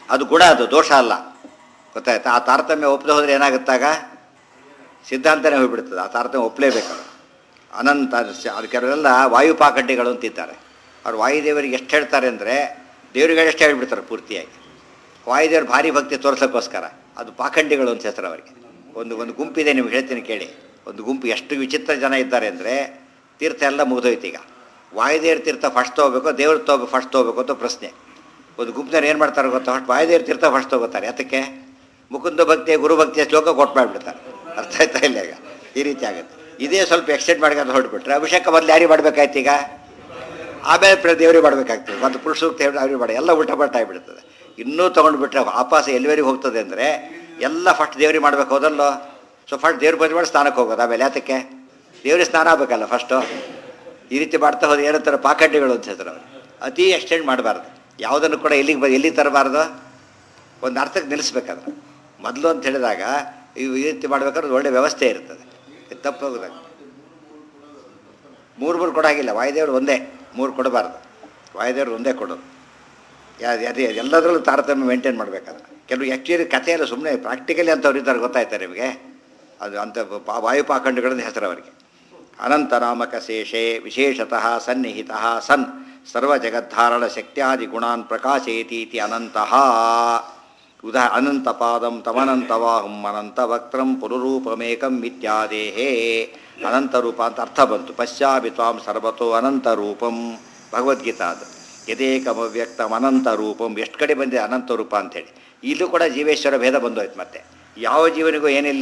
ಅದು ಗುಣ ಅದು ದೋಷ ಅಲ್ಲ ಗೊತ್ತಾಯ್ತಾ ಆ ತಾರತಮ್ಯ ಒಪ್ಪದೆ ಹೋದರೆ ಏನಾಗುತ್ತಾಗ ಸಿದ್ಧಾಂತನೇ ಹೋಗ್ಬಿಡ್ತದೆ ಆ ತಾರತಮ್ಯ ಒಪ್ಪಲೇಬೇಕು ಅದು. ಅನಂತ ಸ- ಅದು ಕೆಲವೆಲ್ಲ ವಾಯುಪಾಕಡ್ಡಿಗಳು ಅಂತಿದ್ದಾರೆ ಅವ್ರು ವಾಯುದೇವರಿಗೆ ಎಷ್ಟು ಹೇಳ್ತಾರೆ ಅಂದರೆ ದೇವರಿಗೆ ಎಷ್ಟು ಹೇಳ್ಬಿಡ್ತಾರೆ ಪೂರ್ತಿಯಾಗಿ ವಾಯುದೇವ್ರ ಭಾರಿ ಭಕ್ತಿ ತೋರ್ಸೋಕ್ಕೋಸ್ಕರ ಅದು ಪಾಖಂಡಿಗಳು ಅಂತ ಹೆಸರು ಅವರಿಗೆ ಒಂದು ಒಂದು ಗುಂಪಿದೆ ನಿಮ್ಗೆ ಹೇಳ್ತೀನಿ ಕೇಳಿ ಒಂದು ಗುಂಪು ಎಷ್ಟು ವಿಚಿತ್ರ ಜನ ಇದ್ದಾರೆ ಅಂದರೆ ತೀರ್ಥ ಎಲ್ಲ ಮುಗಿದೋಯ್ತು ಈಗ ವಾಯುದೇವ್ರ ತೀರ್ಥ ಫಸ್ಟ್ ತೊಗೋಬೇಕು ದೇವ್ರ ತಗೋ ಫಸ್ಟ್ ತೊಗೋಬೇಕು ಅಂತ ಪ್ರಶ್ನೆ ಒಂದು ಗುಂಪಿನವ್ರು ಏನು ಮಾಡ್ತಾರೆ ಗೊತ್ತಾ ಫಸ್ಟ್ ವಾಯುದೇವ್ರ ತೀರ್ಥ ಫಸ್ಟ್ ತೊಗೋತಾರೆ ಯಾತಕ್ಕೆ ಮುಕುಂದ ಭಕ್ತಿ ಗುರು ಭಕ್ತಿಯ ಶ್ಲೋಕ ಕೊಟ್ಟು ಮಾಡಿಬಿಡ್ತಾರೆ ಅರ್ಥ ಆಯ್ತಾ ಇಲ್ಲ ಈಗ ಈ ರೀತಿ ಆಗುತ್ತೆ ಇದೇ ಸ್ವಲ್ಪ ಎಕ್ಸ್ಟೆಂಡ್ ಮಾಡ್ಕೊಂಡು ಹೊರಟ್ಬಿಟ್ರೆ ಅಭಿಷೇಕ ಮೊದಲು ಯಾರಿಗೆ ಮಾಡ್ಬೇಕಾಯ್ತು ಈಗ ಆಮೇಲೆ ಪ್ರ ದೇವ್ರಿಗೆ ಮಾಡಬೇಕಾಗ್ತದೆ ಮತ್ತು ಪುರುಷ ಸೂಕ್ತ ಹೇಳಿ ಅವ್ರಿಗೆ ಮಾಡಿ ಎಲ್ಲ ಉಲ್ಟಾ ಪಲ್ಟ ಆಗಿಬಿಡ್ತದೆ ಇನ್ನೂ ತೊಗೊಂಡು ಬಿಟ್ರೆ ಆಪಾಸ ಎಲ್ಲಿವರೆಗೆ ಹೋಗ್ತದೆ ಅಂದರೆ ಎಲ್ಲ ಫಸ್ಟ್ ದೇವ್ರಿಗೆ ಮಾಡ್ಬೇಕು ಹೋದಲ್ಲೋ ಸೊ ಫಸ್ಟ್ ದೇವ್ರ ಬಂದು ಮಾಡಿ ಸ್ನಾನಕ್ಕೆ ಹೋಗೋದು ಆಮೇಲೆ ಯಾತಕ್ಕೆ ದೇವ್ರಿಗೆ ಸ್ನಾನ ಆಗಬೇಕಲ್ಲ ಫಸ್ಟು ಈ ರೀತಿ ಮಾಡ್ತಾ ಹೋದ್ರೆ ಏನಂತಾರೆ ಪಾಕಡ್ಡಿಗಳು ಅಂತ ಹೆಸರು ಅವ್ರು ಅತಿ ಎಕ್ಸ್ಟೆಂಡ್ ಮಾಡಬಾರ್ದು ಯಾವುದನ್ನು ಕೂಡ ಎಲ್ಲಿಗೆ ಬ ಎಲ್ಲಿಗೆ ತರಬಾರ್ದು ಒಂದು ಅರ್ಥಕ್ಕೆ ನಿಲ್ಲಿಸ್ಬೇಕಾದ್ರೆ ಮೊದಲು ಅಂತ ಹೇಳಿದಾಗ ಇವು ಈ ರೀತಿ ಮಾಡ್ಬೇಕಾದ್ರೆ ಒಂದು ಒಳ್ಳೆ ವ್ಯವಸ್ಥೆ ಇರ್ತದೆ ಇದು ತಪ್ಪು ಹೋಗೋದಾಗ ಮೂರು ಮೂರು ಕೊಡಾಗಿಲ್ಲ ವಾಯುದೇವರು ಒಂದೇ ಮೂರು ಕೊಡಬಾರ್ದು ವಾಯುದೇವರು ಒಂದೇ ಕೊಡೋದು ಯಾ- ಅದೇ ಎಲ್ಲದರಲ್ಲೂ ತಾರತಮ್ಯ ಮೇಂಟೈನ್ ಮಾಡಬೇಕಾದ್ರೆ ಕೆಲವು ಆ್ಯಕ್ಚುಲಿ ಕಥೆಯಲ್ಲ ಸುಮ್ಮನೆ ಪ್ರಾಕ್ಟಿಕಲಿ ಅಂತವ್ರು ಇದ್ದಾರೆ ಗೊತ್ತಾಯ್ತಾ ನಿಮಗೆ ಅದು ಅಂಥ ಪಾ- ವಾಯುಪಾಖಂಡಗಳನ್ನ ಹೆಸರು ಅವರಿಗೆ ಅನಂತ ನಾಮಕ ಶೇಷೆ ವಿಶೇಷತಃ ಸನ್ನಿಹಿತ ಸನ್ ಸರ್ವ ಜಗದ್ಧಾರಣ ಶಕ್ತ್ಯಾದಿ ಗುಣಾನ್ ಪ್ರಕಾಶಯತಿ ಇತಿ ಅನಂತಃ ಉದಾ ಅನಂತಪಾದಂ ತಮನಂತವಾಹುಂ ಅನಂತ ವಕ್ತ್ರಂ ಪುರುರೂಪಮೇಕಂ ಇತ್ಯಾದೇಹೇ ಅನಂತರೂಪ ಅಂತ ಅರ್ಥ ಬಂತು ಪಶ್ಚಾಪಿ ತ್ವಾಂ ಸರ್ವತೋ ಅನಂತರೂಪಂ ಭಗವದ್ಗೀತಾ ಅದು ಯದೇಕಮವ್ಯಕ್ತಂ ಅನಂತ ರೂಪಂ ಎಷ್ಟು ಕಡೆ ಬಂದಿದೆ ಅನಂತ ರೂಪ ಅಂತೇಳಿ ಇಲ್ಲೂ ಕೂಡ ಜೀವೇಶ್ವರ ಭೇದ ಬಂದೋಯ್ತು ಮತ್ತೆ ಯಾವ ಜೀವನಿಗೂ ಏನಿಲ್ಲ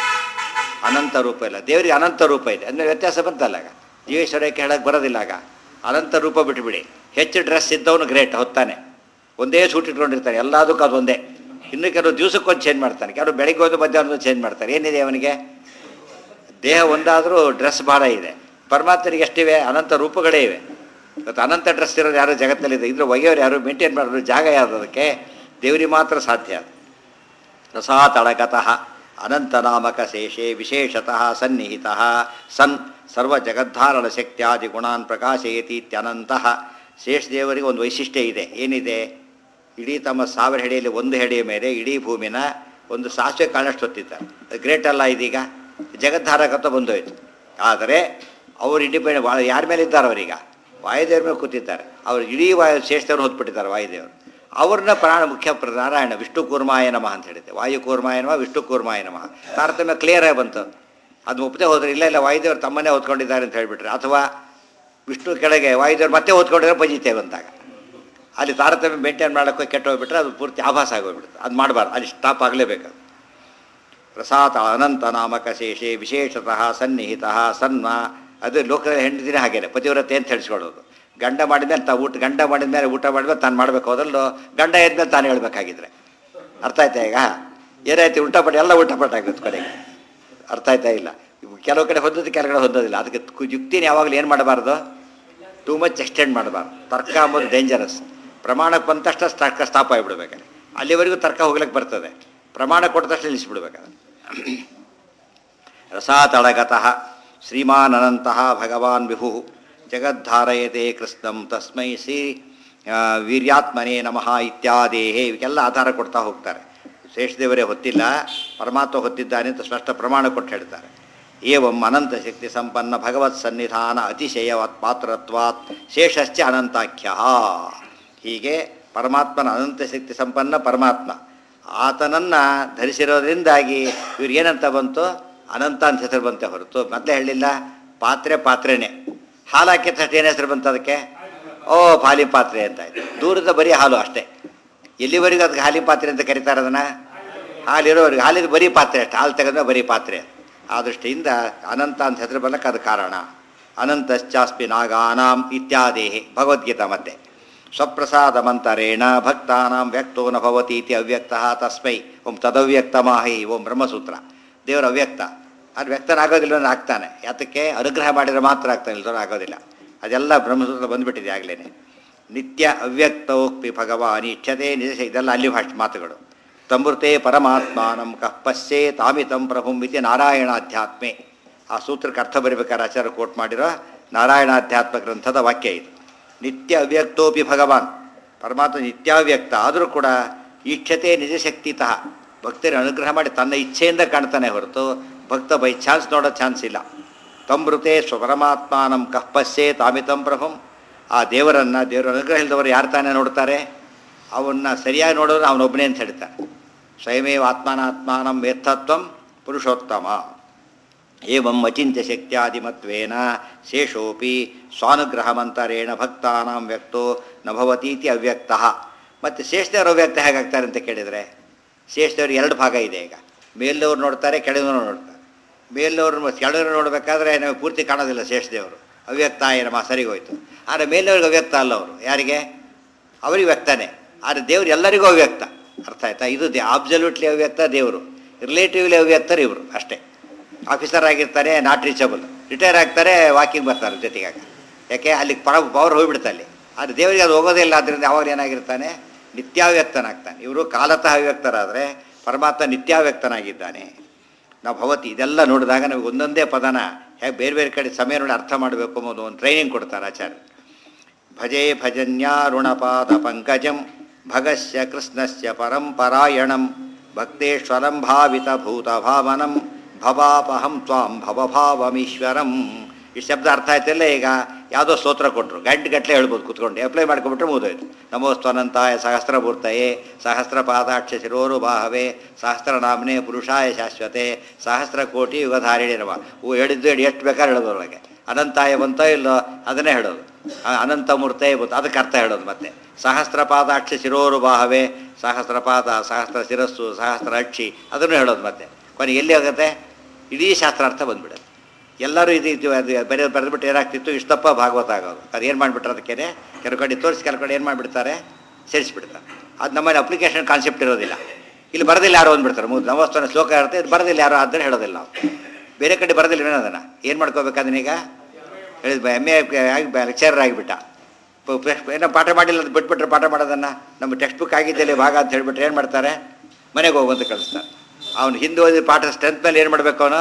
ಅನಂತ ರೂಪ ಇಲ್ಲ ದೇವರಿಗೆ ಅನಂತ ರೂಪ ಇದೆ ಅಂದರೆ ವ್ಯತ್ಯಾಸ ಬಂತಲ್ಲ ಆಗ ಜೀವೇಶ್ವರಕ್ಕೆ ಹೇಳಕ್ಕೆ ಬರೋದಿಲ್ಲ ಆಗ ಅನಂತ ರೂಪ ಬಿಟ್ಟುಬಿಡಿ ಹೆಚ್ಚು ಡ್ರೆಸ್ ಇದ್ದವನು ಗ್ರೇಟ್ ಹೊತ್ತಾನೆ ಒಂದೇ ಸೂಟ್ ಇಟ್ಕೊಂಡಿರ್ತಾನೆ ಎಲ್ಲದಕ್ಕೂ ಅದು ಒಂದೇ ಇನ್ನು ಕೆಲವು ದಿವಸಕ್ಕೊಂದು ಚೇಂಜ್ ಮಾಡ್ತಾನೆ ಕೆಲವು ಬೆಳಿಗ್ಗೆ ಹೋದ ಮಧ್ಯಾಹ್ನ ಚೇಂಜ್ ಮಾಡ್ತಾರೆ ಏನಿದೆ ಅವನಿಗೆ ದೇಹ ಒಂದಾದರೂ ಡ್ರೆಸ್ ಭಾಳ ಇದೆ ಪರಮಾತ್ಮನಿಗೆ ಎಷ್ಟಿವೆ ಅನಂತ ರೂಪಗಳೇ ಇವೆ ಇವತ್ತು ಅನಂತ ಡ್ರೆಸ್ ಇರೋರು ಯಾರು ಜಗತ್ತಲ್ಲಿದೆ ಇದ್ರ ಒಗೆಯೋರು ಯಾರು ಮೇಂಟೈನ್ ಮಾಡೋರು ಜಾಗ ಯಾವುದು ಅದಕ್ಕೆ ದೇವರಿಗೆ ಮಾತ್ರ ಸಾಧ್ಯ ಅದು ರಸಾತಳಗತಃ ಅನಂತನಾಮಕ ಶೇಷೆ ವಿಶೇಷತಃ ಸನ್ನಿಹಿತ ಸನ್ ಸರ್ವ ಜಗದ್ಧಾರಣ ಶಕ್ತ್ಯಾದಿ ಗುಣಾನ್ ಪ್ರಕಾಶಯತಿ ಇತ್ಯನಂತಃ ಶೇಷದೇವರಿಗೆ ಒಂದು ವೈಶಿಷ್ಟ್ಯ ಇದೆ ಏನಿದೆ ಇಡೀ ತಮ್ಮ ಸಾವಿರ ಹೆಡೆಯಲ್ಲಿ ಒಂದು ಹೆಡೆಯ ಮೇಲೆ ಇಡೀ ಭೂಮಿನ ಒಂದು ಸಾಸಿವೆ ಕಾಳಷ್ಟು ಹೊತ್ತಿದ್ದಾರೆ ಅದು ಗ್ರೇಟ್ ಅಲ್ಲ ಇದೀಗ ಜಗದ್ಧಾರಕತ್ವ ಬಂದೋಯ್ತು ಆದರೆ ಅವರು ಇಂಡಿಪೆಂಡೆಂಟ್ ಭಾಳ ಯಾರ ಮೇಲೆ ಇದ್ದಾರೆ ಅವರೀಗ ವಾಯುದೇವ್ರ ಮೇಲೆ ಕೂತಿದ್ದಾರೆ ಅವರು ಇಡೀ ವಾಯು ಶೇಷದೇವ್ರು ಹೊತ್ಬಿಟ್ಟಿದ್ದಾರೆ ವಾಯುದೇವರು ಅವ್ರನ್ನ ಪ್ರಾಣ ಮುಖ್ಯ ಪ್ರ- ನಾರಾಯಣ ವಿಷ್ಣು ಕೂರ್ಮಾಯ ನಮಃ ಅಂತ ಹೇಳಿದ್ದೆ ವಾಯು ಕೂರ್ಮಾಯ ನಮಃ ವಿಷ್ಣು ಕೂರ್ಮಾಯ ನಮಃ ತಾರತಮ್ಯ ಕ್ಲಿಯರ್ ಆಗಿ ಬಂತು ಅದು ಒಪ್ಪದೆ ಹೋದ್ರೆ ಇಲ್ಲ ಇಲ್ಲ ವಾಯುದೇವರು ತಮ್ಮನ್ನೇ ಹೊತ್ಕೊಂಡಿದ್ದಾರೆ ಅಂತ ಹೇಳಿಬಿಟ್ರೆ ಅಥವಾ ವಿಷ್ಣು ಕೆಳಗೆ ವಾಯುದೇವ್ರು ಮತ್ತೆ ಹೊತ್ಕೊಂಡಿದ್ರೆ ಪಂಜಿತೇವೆ ಅಂತಾಗ ಅಲ್ಲಿ ತಾರತಮ್ಯ ಮೇಂಟೈನ್ ಮಾಡೋಕ್ಕೆ ಕೆಟ್ಟು ಹೋಗ್ಬಿಟ್ರೆ ಅದು ಪೂರ್ತಿ ಆಭಾಸ ಆಗೋಗ್ಬಿಡುತ್ತೆ ಅದು ಮಾಡಬಾರ್ದು ಅಲ್ಲಿ ಸ್ಟಾಪ್ ಆಗಲೇಬೇಕು ಅದು. ಪ್ರಸಾತ ಅನಂತ ನಾಮಕ ಶೇಷೆ ವಿಶೇಷತಃ ಸನ್ನಿಹಿತ ಸನ್ನ ಅದು ಲೋಕದ ಹೆಂಡತಿನೇ ಹಾಗೇನೆ ಪತಿವ್ರತೆ ಅಂತ ಹೇಳಿಸ್ಕೊಳ್ಳೋದು ಗಂಡ ಮಾಡಿದ್ಮೇಲೆ ತಾ ಊಟ ಗಂಡ ಮಾಡಿದ್ಮೇಲೆ ಊಟ ಮಾಡಿದ್ಮೇಲೆ ತಾನು ಮಾಡಬೇಕು ಹೋದಲ್ಲೋ ಗಂಡ ಎದ್ಮೇಲೆ ತಾನು ಹೇಳ್ಬೇಕಾಗಿದ್ರೆ ಅರ್ಥ ಆಯ್ತಾ ಈಗ ಏನಾಯ್ತು ಉಲ್ಟಾ ಪಟ್ಟ ಎಲ್ಲ ಉಲ್ಟಾ ಪಟ್ಟ ಆಗುತ್ತೆ ಕೊನೆಗೆ ಅರ್ಥ ಆಯ್ತಾ ಇಲ್ಲ ಇವು ಕೆಲವು ಕಡೆ ಹೊಂದೋದು ಕೆಲವು ಕಡೆ ಹೊಂದೋದಿಲ್ಲ ಅದಕ್ಕೆ ಕು- ಯುಕ್ತಿನ ಯಾವಾಗಲೂ ಏನು ಮಾಡಬಾರ್ದು ಟೂ ಮಚ್ ಎಕ್ಸ್ಟೆಂಡ್ ಮಾಡಬಾರ್ದು ತರ್ಕ ಅಂಬೋದು ಡೇಂಜರಸ್ ಪ್ರಮಾಣಕ್ಕೆ ಬಂದ ತಕ್ಷಣ ತರ್ಕ ಸ್ಟಾಪ್ ಆಗಿಬಿಡ್ಬೇಕಾದ್ರೆ ಅಲ್ಲಿವರೆಗೂ ತರ್ಕ ಹೋಗ್ಲಿಕ್ಕೆ ಬರ್ತದೆ ಪ್ರಮಾಣ ಕೊಟ್ಟ ತಕ್ಷಣ ನಿಲ್ಲಿಸ್ಬಿಡ್ಬೇಕಾದ್ರೆ ರಸಾತಳಗತಃ ಶ್ರೀಮಾನನಂತಹ ಭಗವಾನ್ ವಿಭು ಜಗದ್ಧಾರಯತೆ ಕೃಷ್ಣಂ ತಸ್ಮೈ ಶ್ರೀ ಆ, ವೀರ್ಯಾತ್ಮನೇ ನಮಃ ಇತ್ಯಾದೇಹೇ ಇವಕ್ಕೆಲ್ಲ ಆಧಾರ ಕೊಡ್ತಾ ಹೋಗ್ತಾರೆ ಶೇಷದೇವರೇ ಹೊತ್ತಿಲ್ಲ ಪರಮಾತ್ಮ ಹೊತ್ತಿದ್ದಾನೆ ಅಂತ ಸ್ಪಷ್ಟ ಪ್ರಮಾಣ ಕೊಟ್ಟು ಹೇಳ್ತಾರೆ ಏವಂ ಅನಂತ ಶಕ್ತಿ ಸಂಪನ್ನ ಭಗವತ್ ಸನ್ನಿಧಾನ ಅತಿಶಯವಾತ್ ಪಾತ್ರತ್ವಾತ್ ಶೇಷಶ್ಚ ಅನಂತಾಖ್ಯ ಹೀಗೆ ಪರಮಾತ್ಮನ ಅನಂತ ಶಕ್ತಿ ಸಂಪನ್ನ ಪರಮಾತ್ಮ ಆತನನ್ನು ಧರಿಸಿರೋದ್ರಿಂದಾಗಿ ಇವ್ರು ಏನಂತ ಬಂತು ಅನಂತ ಅಂತ ಹೆಸರು ಬಂತೆ ಹೊರತು ಮೊದಲೇ ಹೇಳಿಲ್ಲ ಪಾತ್ರೆ ಪಾತ್ರೆನೇ ಹಾಲು ಹಾಕಿದ ತಕ್ಷಣ ಏನು ಹೆಸರು ಬಂತು ಅದಕ್ಕೆ ಓ ಹಾಲಿನ ಪಾತ್ರೆ ಅಂತ ಆಯ್ತು ದೂರದ ಬರೀ ಹಾಲು ಅಷ್ಟೇ ಎಲ್ಲಿವರೆಗೂ ಅದಕ್ಕೆ ಹಾಲಿನ ಪಾತ್ರೆ ಅಂತ ಕರೀತಾರೆ ಅದನ್ನು ಹಾಲಿರೋವರೆಗೆ ಹಾಲಿನ ಬರೀ ಪಾತ್ರೆ ಅಷ್ಟೇ ಹಾಲು ತೆಗೆದ್ರೆ ಬರೀ ಪಾತ್ರೆ ಆ ದೃಷ್ಟಿಯಿಂದ ಅನಂತ ಅಂತ ಹೆಸರು ಬರ್ಲಿಕ್ಕೆ ಅದು ಕಾರಣ ಅನಂತಶ್ಚಾಸ್ಪಿ ನಾಗಾನಾಂ ಇತ್ಯಾದೇಹಿ ಭಗವದ್ಗೀತಾ ಮತ್ತೆ ಸ್ವಪ್ರಸಾದ ಮಂತರೇಣ ಭಕ್ತಾನಾಂ ವ್ಯಕ್ತೋ ನ ಭವತಿ ಇತಿ ಅವ್ಯಕ್ತ ತಸ್ಮೈ ಓಂ ತದವ್ಯಕ್ತಮಾಹಿ ಓಂ ಬ್ರಹ್ಮಸೂತ್ರ ದೇವರ ಅವ್ಯಕ್ತ ಅದು ವ್ಯಕ್ತನಾಗೋದಿಲ್ಲ ಅಂದ್ರೆ ಆಗ್ತಾನೆ ಯಾತಕ್ಕೆ ಅನುಗ್ರಹ ಮಾಡಿದರೆ ಮಾತ್ರ ಆಗ್ತಾನೆ ಇಲ್ದವ್ರು ಆಗೋದಿಲ್ಲ ಅದೆಲ್ಲ ಬ್ರಹ್ಮಸೂತ್ರ ಬಂದುಬಿಟ್ಟಿದೆ ಆಗಲೇ ನಿತ್ಯ ಅವ್ಯಕ್ತೋಕ್ತಿ ಭಗವಾನ್ ಇಚ್ಛತೆ ನಿಜ ಇದೆಲ್ಲ ಅಲ್ಲಿ ಭಾಷೆ ಮಾತುಗಳು ತಮೃತೆ ಪರಮಾತ್ಮಾನಂ ಕಃ ಪಶ್ಯೇ ತಾಮಿತಂ ಪ್ರಭುಂ ಇತಿ ನಾರಾಯಣಾಧ್ಯಾತ್ಮೆ ಆ ಸೂತ್ರಕ್ಕೆ ಅರ್ಥ ಬರೀಬೇಕಾದ್ರೆ ಆಚಾರ್ಯ ಕೋಟ್ ಮಾಡಿರೋ ನಾರಾಯಣಾಧ್ಯಾತ್ಮ ಗ್ರಂಥದ ವಾಕ್ಯ ಇದು ನಿತ್ಯ ಅವ್ಯಕ್ತೋಪಿ ಭಗವಾನ್ ಪರಮಾತ್ಮ ನಿತ್ಯಾವ್ಯಕ್ತ ಆದರೂ ಕೂಡ ಈಕ್ಷತೆ ನಿಜಶಕ್ತಿತಃ ಭಕ್ತರಿಗೆ ಅನುಗ್ರಹ ಮಾಡಿ ತನ್ನ ಇಚ್ಛೆಯಿಂದ ಕಾಣ್ತಾನೆ ಹೊರತು ಭಕ್ತ ಬೈ ಚಾನ್ಸ್ ನೋಡೋ ಚಾನ್ಸ್ ಇಲ್ಲ ತಮೃತೆ ಸ್ವಪರಮಾತ್ಮಾನಂ ಕಃ ಪಶ್ಯೇ ತಾಮಿತಂ ಪ್ರಭುಂ ಆ ದೇವರನ್ನು ದೇವರ ಅನುಗ್ರಹ ಇಲ್ಲದವರು ಯಾರು ತಾನೇ ನೋಡ್ತಾರೆ ಅವನ್ನ ಸರಿಯಾಗಿ ನೋಡೋರು ಅವನೊಬ್ಬನೇ ಅಂತ ಹೇಳ್ತಾರೆ ಸ್ವಯಮೇವ ಆತ್ಮಾನಾತ್ಮಾನಂ ವೇತ್ತತ್ವಂ ಪುರುಷೋತ್ತಮ ಏವಂ ಅಚಿಂತ್ಯ ಶಕ್ತ್ಯಾದಿಮತ್ವೇನ ಶೇಷೋಪಿ ಸ್ವಾನುಗ್ರಹಮಂತರೇಣ ಭಕ್ತಾನಾಂ ವ್ಯಕ್ತೋ ನ ಭವತೀತಿ ಅವ್ಯಕ್ತ ಮತ್ತು ಶೇಷದೇವರು ಅವ್ಯಕ್ತ ಹೇಗಾಗ್ತಾರೆ ಅಂತ ಕೇಳಿದರೆ ಶೇಷದೇವ್ರು ಎರಡು ಭಾಗ ಇದೆ ಈಗ ಮೇಲ್ದವ್ರು ನೋಡ್ತಾರೆ ಕೆಳದವ್ರು ನೋಡ್ತಾರೆ ಮೇಲ್ದವ್ರು ಕೆಳದವ್ರು ನೋಡಬೇಕಾದ್ರೆ ನಮಗೆ ಪೂರ್ತಿ ಕಾಣೋದಿಲ್ಲ ಶೇಷದೇವರು ಅವ್ಯಕ್ತ ಏನಮ್ಮ ಸರಿಗೋಯ್ತು ಆದರೆ ಮೇಲ್ದವ್ರಿಗೆ ಅವ್ಯಕ್ತ ಅಲ್ಲ ಅವರು ಯಾರಿಗೆ ಅವರಿಗೆ ವ್ಯಕ್ತನೇ ಆದರೆ ದೇವ್ರು ಎಲ್ಲರಿಗೂ ಅವ್ಯಕ್ತ ಅರ್ಥ ಆಯ್ತಾ ಇದು ದೇ ಆಬ್ಸಲ್ಯೂಟ್ಲಿ ಅವ್ಯಕ್ತ ದೇವರು ರಿಲೇಟಿವ್ಲಿ ಅವ್ಯಕ್ತರು ಇವರು ಅಷ್ಟೇ ಆಫೀಸರ್ ಆಗಿರ್ತಾರೆ ನಾಟ್ ರೀಚಬಲ್ ರಿಟೈರ್ ಆಗ್ತಾರೆ ವಾಕಿಂಗ್ ಬರ್ತಾರೆ ಜೊತೆಗಾಗ ಯಾಕೆ ಅಲ್ಲಿ ಪರ ಪವರ್ ಹೋಗ್ಬಿಡುತ್ತೆ ಅಲ್ಲಿ ಆದರೆ ದೇವರಿಗೆ ಅದು ಹೋಗೋದೇ ಇಲ್ಲ ಆದ್ದರಿಂದ ಯಾವಾಗ ಏನಾಗಿರ್ತಾನೆ ನಿತ್ಯಾವ್ಯಕ್ತನಾಗ್ತಾನೆ ಇವರು ಕಾಲತಃ ಅವ್ಯಕ್ತರಾದರೆ ಪರಮಾತ್ಮ ನಿತ್ಯಾವ್ಯಕ್ತನಾಗಿದ್ದಾನೆ ನಾವು ಭವತಿ ಇದೆಲ್ಲ ನೋಡಿದಾಗ ನಮಗೆ ಒಂದೊಂದೇ ಪದನ ಹೇಗೆ ಬೇರೆ ಬೇರೆ ಕಡೆ ಸಮಯ ನೋಡಿ ಅರ್ಥ ಮಾಡಬೇಕು ಅನ್ನೋದು ಒಂದು ಟ್ರೈನಿಂಗ್ ಕೊಡ್ತಾರೆ ಆಚಾರ್ಯ ಭಜೆ ಭಜನ್ಯಾರುಣಪಾದ ಪಂಕಜಂ ಭಗಸ್ಯ ಕೃಷ್ಣಸ್ಯ ಪರಂಪರಾಯಣಂ ಭಕ್ತೇಶ್ವರಂ ಭಾವಿತ ಭೂತ ಭಾವನಂ ಭವಾಪಹಂ ತ್ವಾಂ ಭವಭಾವಮೀಶ್ವರಂ ಈ ಶಬ್ದ ಅರ್ಥ ಆಯ್ತಿಲ್ಲ ಈಗ ಯಾವುದೋ ಸ್ತೋತ್ರ ಕೊಟ್ಟರು ಗಂಟೆ ಗಟ್ಟಲೆ ಹೇಳ್ಬೋದು ಕೂತ್ಕೊಂಡು ಅಪ್ಲೈ ಮಾಡ್ಕೊಂಬಿಟ್ರೆ ಮುಗಿದೋಯ್ತು ನಮೋಸ್ತ್ವನಂತಾಯ ಸಹಸ್ರಮೂರ್ತಯೇ ಸಹಸ್ರ ಪಾದಾಕ್ಷ ಶಿರೋರು ಬಾಹವೇ ಸಹಸ್ರನಾಮನೆ ಪುರುಷಾಯ ಶಾಶ್ವತೆ ಸಹಸ್ರ ಕೋಟಿ ಯುಗಧಾರಿಣಿ ನಮ ಹೂ ಹೇಳಿದ್ದು ಹೇಳಿ ಎಷ್ಟು ಬೇಕಾದ್ರೆ ಹೇಳೋದು ಒಳಗೆ ಅನಂತಾಯ ಬಂತೋ ಇಲ್ಲೋ ಅದನ್ನೇ ಹೇಳೋದು ಆ ಅನಂತ ಮೂರ್ತೆ ಬಂತು ಅದಕ್ಕೆ ಅರ್ಥ ಹೇಳೋದು ಮತ್ತೆ ಸಹಸ್ರ ಪಾದಾಕ್ಷ ಶಿರೋರು ಬಾಹವೇ ಸಹಸ್ರ ಪಾದ ಸಹಸ್ರ ಶಿರಸ್ಸು ಸಹಸ್ರ ಅಕ್ಷಿ ಅದನ್ನು ಹೇಳೋದು ಮತ್ತೆ ಕೊನೆಗೆ ಎಲ್ಲಿ ಹೋಗುತ್ತೆ ಇಡೀ ಶಾಸ್ತ್ರಾರ್ಥ ಬಂದ್ಬಿಡುತ್ತೆ ಎಲ್ಲರೂ ಇದು ಇದು ಅದು ಬರೆಯೋದು ಬರೆದ್ಬಿಟ್ಟು ಏನಾಗ್ತಿತ್ತು ಇಷ್ಟಪ್ಪ ಭಾಗವತ ಆಗೋದು ಅದು ಏನು ಮಾಡಿಬಿಟ್ರೆ ಅದಕ್ಕೆ ಕೆಲವು ಕಡೆ ತೋರಿಸಿ ಕೆಲವು ಕಡೆ ಏನು ಮಾಡಿಬಿಡ್ತಾರೆ ಸೇರಿಸ್ಬಿಡ್ತಾರೆ ಅದು ನಮ್ಮಲ್ಲಿ ಅಪ್ಲಿಕೇಶನ್ ಕಾನ್ಸೆಪ್ಟ್ ಇರೋದಿಲ್ಲ ಇಲ್ಲಿ ಬರೋದಿಲ್ಲ ಯಾರೋ ಅಂದ್ಬಿಡ್ತಾರೆ ಮೂರು ನವಸ್ಥಾನ ಶ್ಲೋಕ ಇರುತ್ತೆ ಇದು ಬರೋದಿಲ್ಲ ಯಾರೋ ಆದರೆ ಹೇಳೋದಿಲ್ಲ ನಾವು ಬೇರೆ ಕಡೆ ಬರೋದಿಲ್ಲ ಏನೋ ಅದನ್ನು ಏನು ಮಾಡ್ಕೋಬೇಕು ಅದನ್ನೀಗ ಹೇಳಿದ ಎಮ್ ಎ ಆಗಿ ಲೆಕ್ಚರರ್ ಆಗಿಬಿಟ್ಟ ಪ- ಪ- ಏನೋ ಪಾಠ ಮಾಡಿಲ್ಲ ಅಂತ ಬಿಟ್ಬಿಟ್ರೆ ಪಾಠ ಮಾಡೋದನ್ನು ನಮ್ಮ ಟೆಕ್ಸ್ಟ್ ಬುಕ್ ಆಗಿದ್ದಲ್ಲಿ ಭಾಗ ಅಂತ ಹೇಳ್ಬಿಟ್ರೆ ಏನು ಮಾಡ್ತಾರೆ ಮನೆಗೆ ಹೋಗುವಂತ ಕಳಿಸ್ತಾರೆ ಅವ್ನು ಹಿಂದೆ ಓದಿದ ಪಾಠ ಸ್ಟ್ರೆಂತ್ ಮೇಲೆ ಏನು ಮಾಡಬೇಕು ಅವನು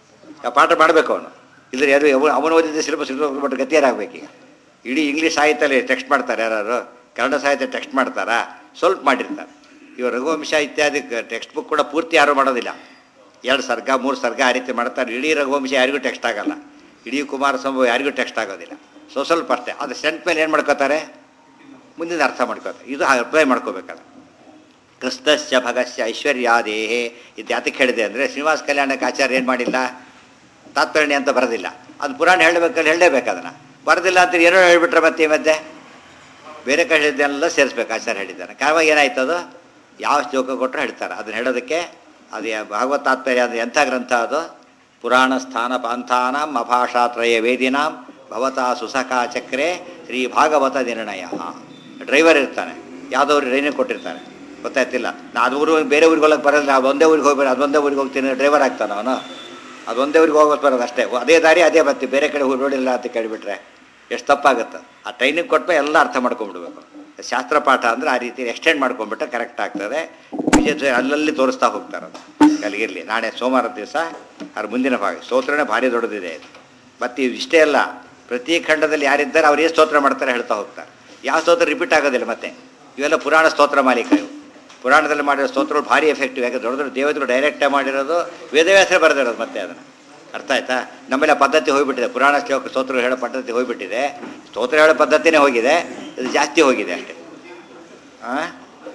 ಆ ಪಾಠ ಮಾಡಬೇಕು ಅವನು ಇಲ್ಲದ್ರೆ ಯಾರು ಯಾವ- ಅವನು ಓದಿದ ಸಿಲೆಬಸ್ ಬಟ್ ಗತಿಯಾರಾಗಬೇಕೀಗ ಇಡೀ ಇಂಗ್ಲೀಷ್ ಸಾಹಿತ್ಯದಲ್ಲಿ ಟೆಕ್ಸ್ಟ್ ಮಾಡ್ತಾರೆ ಯಾರು ಕನ್ನಡ ಸಾಹಿತ್ಯ ಟೆಕ್ಸ್ಟ್ ಮಾಡ್ತಾರಾ ಸ್ವಲ್ಪ ಮಾಡಿರ್ತಾರೆ ಇವರು ರಘುವಂಶ ಇತ್ಯಾದಿ ಟೆಕ್ಸ್ಟ್ ಬುಕ್ ಕೂಡ ಪೂರ್ತಿ ಯಾರೂ ಮಾಡೋದಿಲ್ಲ ಎರಡು ಸರ್ಗ ಮೂರು ಸರ್ಗ ಆ ರೀತಿ ಮಾಡ್ತಾರೆ ಇಡೀ ರಘುವಂಶ ಯಾರಿಗೂ ಟೆಕ್ಸ್ಟ್ ಆಗಲ್ಲ ಇಡೀ ಕುಮಾರ ಸಂಭವ ಯಾರಿಗೂ ಟೆಕ್ಸ್ಟ್ ಆಗೋದಿಲ್ಲ ಸೊ ಸ್ವಲ್ಪ ಅಷ್ಟೇ ಅದು ಸೆಂಟ್ ಮೇಲೆ ಏನು ಮಾಡ್ಕೋತಾರೆ ಮುಂದಿನ ಅರ್ಥ ಮಾಡ್ಕೋತಾರೆ ಇದು ಅಪ್ಲೈ ಮಾಡ್ಕೋಬೇಕಾದ್ರೆ ಕೃಷ್ಣಸ್ಯ ಭಗಸ್ಯ ಐಶ್ವರ್ಯಾದೇಹೇ ಇದು ಯಾತಕ್ಕೆ ಹೇಳಿದೆ ಅಂದರೆ ಶ್ರೀನಿವಾಸ ಕಲ್ಯಾಣಕ್ಕೆ ಆಚಾರ್ಯ ಏನು ಮಾಡಿಲ್ಲ ತಾತ್ಪರ್ಣಿ ಅಂತ ಬರೋದಿಲ್ಲ ಅದು ಪುರಾಣ ಹೇಳಬೇಕಲ್ಲಿ ಹೇಳಲೇಬೇಕು ಅದನ್ನು ಬರೋದಿಲ್ಲ ಅಂತ ಏನೋ ಹೇಳ್ಬಿಟ್ರೆ ಮತ್ತೆ ಈ ಮಧ್ಯೆ ಬೇರೆ ಕಡೆ ಹೇಳಿದ್ದೆಲ್ಲ ಸೇರಿಸ್ಬೇಕು ಆಚಾರ್ಯ ಹೇಳಿದ್ದಾನೆ ಕಾರಣ ಏನಾಯ್ತು ಅದು ಯಾವ ಶ್ಲೋಕ ಕೊಟ್ಟರು ಹೇಳ್ತಾರೆ ಅದನ್ನ ಹೇಳೋದಕ್ಕೆ ಅದು ಯಾ- ಭಾಗವತ್ ತಾತ್ಪರ್ಯ ಅದು ಎಂಥ ಗ್ರಂಥ ಅದು ಪುರಾಣ ಸ್ಥಾನ ಪಾಂಥಾನಾಂ ಅಭಾಷಾತ್ರಯ ವೇದಿನಾಂ ಭವತಾ ಸುಸಖಾ ಚಕ್ರೆ ಶ್ರೀ ಭಾಗವತ ನಿರ್ಣಯ ಡ್ರೈವರ್ ಇರ್ತಾನೆ ಯಾವುದೋ ಟ್ರೈನಿಂಗ್ ಕೊಟ್ಟಿರ್ತಾನೆ ಗೊತ್ತಾಯ್ತಿಲ್ಲ ನಾ ಅದು ಊರು ಬೇರೆ ಊರಿಗೆ ಹೋಗಕ್ಕೆ ಬರಲ್ಲ ಅದು ಒಂದೇ ಊರಿಗೆ ಹೋಗ್ಬೇಡ ಅದೊಂದೇ ಊರಿಗೆ ಹೋಗ್ತೀನಿ ಡ್ರೈವರ್ ಆಗ್ತಾನೆ ಅವನು ಅದೊಂದೇ ಊರಿಗೆ ಹೋಗೋದು ಬರೋದು ಅಷ್ಟೇ ಅದೇ ದಾರಿ ಅದೇ ಬರ್ತೀವಿ ಬೇರೆ ಕಡೆ ಹೋಗಿ ನೋಡಿಲ್ಲ ಅಂತ ಕೇಳಿಬಿಟ್ರೆ ಎಷ್ಟು ತಪ್ಪಾಗುತ್ತೆ ಆ ಟ್ರೈನಿಂಗ್ ಕೊಟ್ಟರೆ ಎಲ್ಲ ಅರ್ಥ ಮಾಡ್ಕೊಂಡ್ಬಿಡ್ಬೇಕು ಶಾಸ್ತ್ರ ಪಾಠ ಅಂದರೆ ಆ ರೀತಿ ಎಕ್ಸ್ಟೆಂಡ್ ಮಾಡ್ಕೊಂಡ್ಬಿಟ್ರೆ ಕರೆಕ್ಟ್ ಆಗ್ತದೆ ವಿಜಯ ಅಲ್ಲಲ್ಲಿ ತೋರಿಸ್ತಾ ಹೋಗ್ತಾರೆ ಅದು ಅಲ್ಲಿಗಿರಲಿ ನಾಳೆ ಸೋಮವಾರ ದಿವಸ ಅದ್ರ ಮುಂದಿನ ಭಾಗ ಸ್ತೋತ್ರನೇ ಭಾರಿ ದೊಡ್ಡದಿದೆ ಇದು ಮತ್ತು ಇವು ಇಷ್ಟೇ ಅಲ್ಲ ಪ್ರತಿ ಖಂಡದಲ್ಲಿ ಯಾರಿದ್ದಾರೆ ಅವ್ರು ಏನು ಸ್ತೋತ್ರ ಮಾಡ್ತಾರೆ ಹೇಳ್ತಾ ಹೋಗ್ತಾರೆ ಯಾವ ಸ್ತೋತ್ರ ರಿಪೀಟ್ ಆಗೋದಿಲ್ಲ ಮತ್ತೆ ಇವೆಲ್ಲ ಪುರಾಣ ಸ್ತೋತ್ರ ಮಾಲೀಕ ಇವು ಪುರಾಣದಲ್ಲಿ ಮಾಡಿರೋ ಸ್ತೋತ್ರಗಳು ಭಾರಿ ಎಫೆಕ್ಟಿವ್ ಯಾಕೆ ದೊಡ್ಡ ದೊಡ್ಡ ದೇವತೆಗಳು ಡೈರೆಕ್ಟಾಗಿ ಮಾಡಿರೋದು ವೇದವ್ಯಾಸರೇ ಬರೆದಿರೋದು ಮತ್ತೆ ಅದನ್ನು ಅರ್ಥ ಆಯ್ತಾ ನಮ್ಮೆಲ್ಲ ಪದ್ಧತಿ ಹೋಗಿಬಿಟ್ಟಿದೆ ಪುರಾಣ ಶ್ಲೋಕ ಸ್ತೋತ್ರ ಹೇಳೋ ಪದ್ಧತಿ ಹೋಗಿಬಿಟ್ಟಿದೆ ಸ್ತೋತ್ರ ಹೇಳೋ ಪದ್ಧತಿನೇ ಹೋಗಿದೆ ಇದು ಜಾಸ್ತಿ ಹೋಗಿದೆ ಅಷ್ಟೇ ಹಾಂ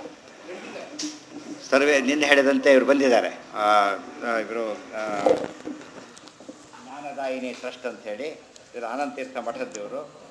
ಸರ್ವೆ ನಿನ್ನೆ ಹೇಳಿದಂತೆ ಇವರು ಬಂದಿದ್ದಾರೆ ಇವರು ಜ್ಞಾನದಾಯಿನಿ ಟ್ರಸ್ಟ್ ಅಂತ ಹೇಳಿ ಇವರು ಆನಂದ ತೀರ್ಥ ಮಠದವರು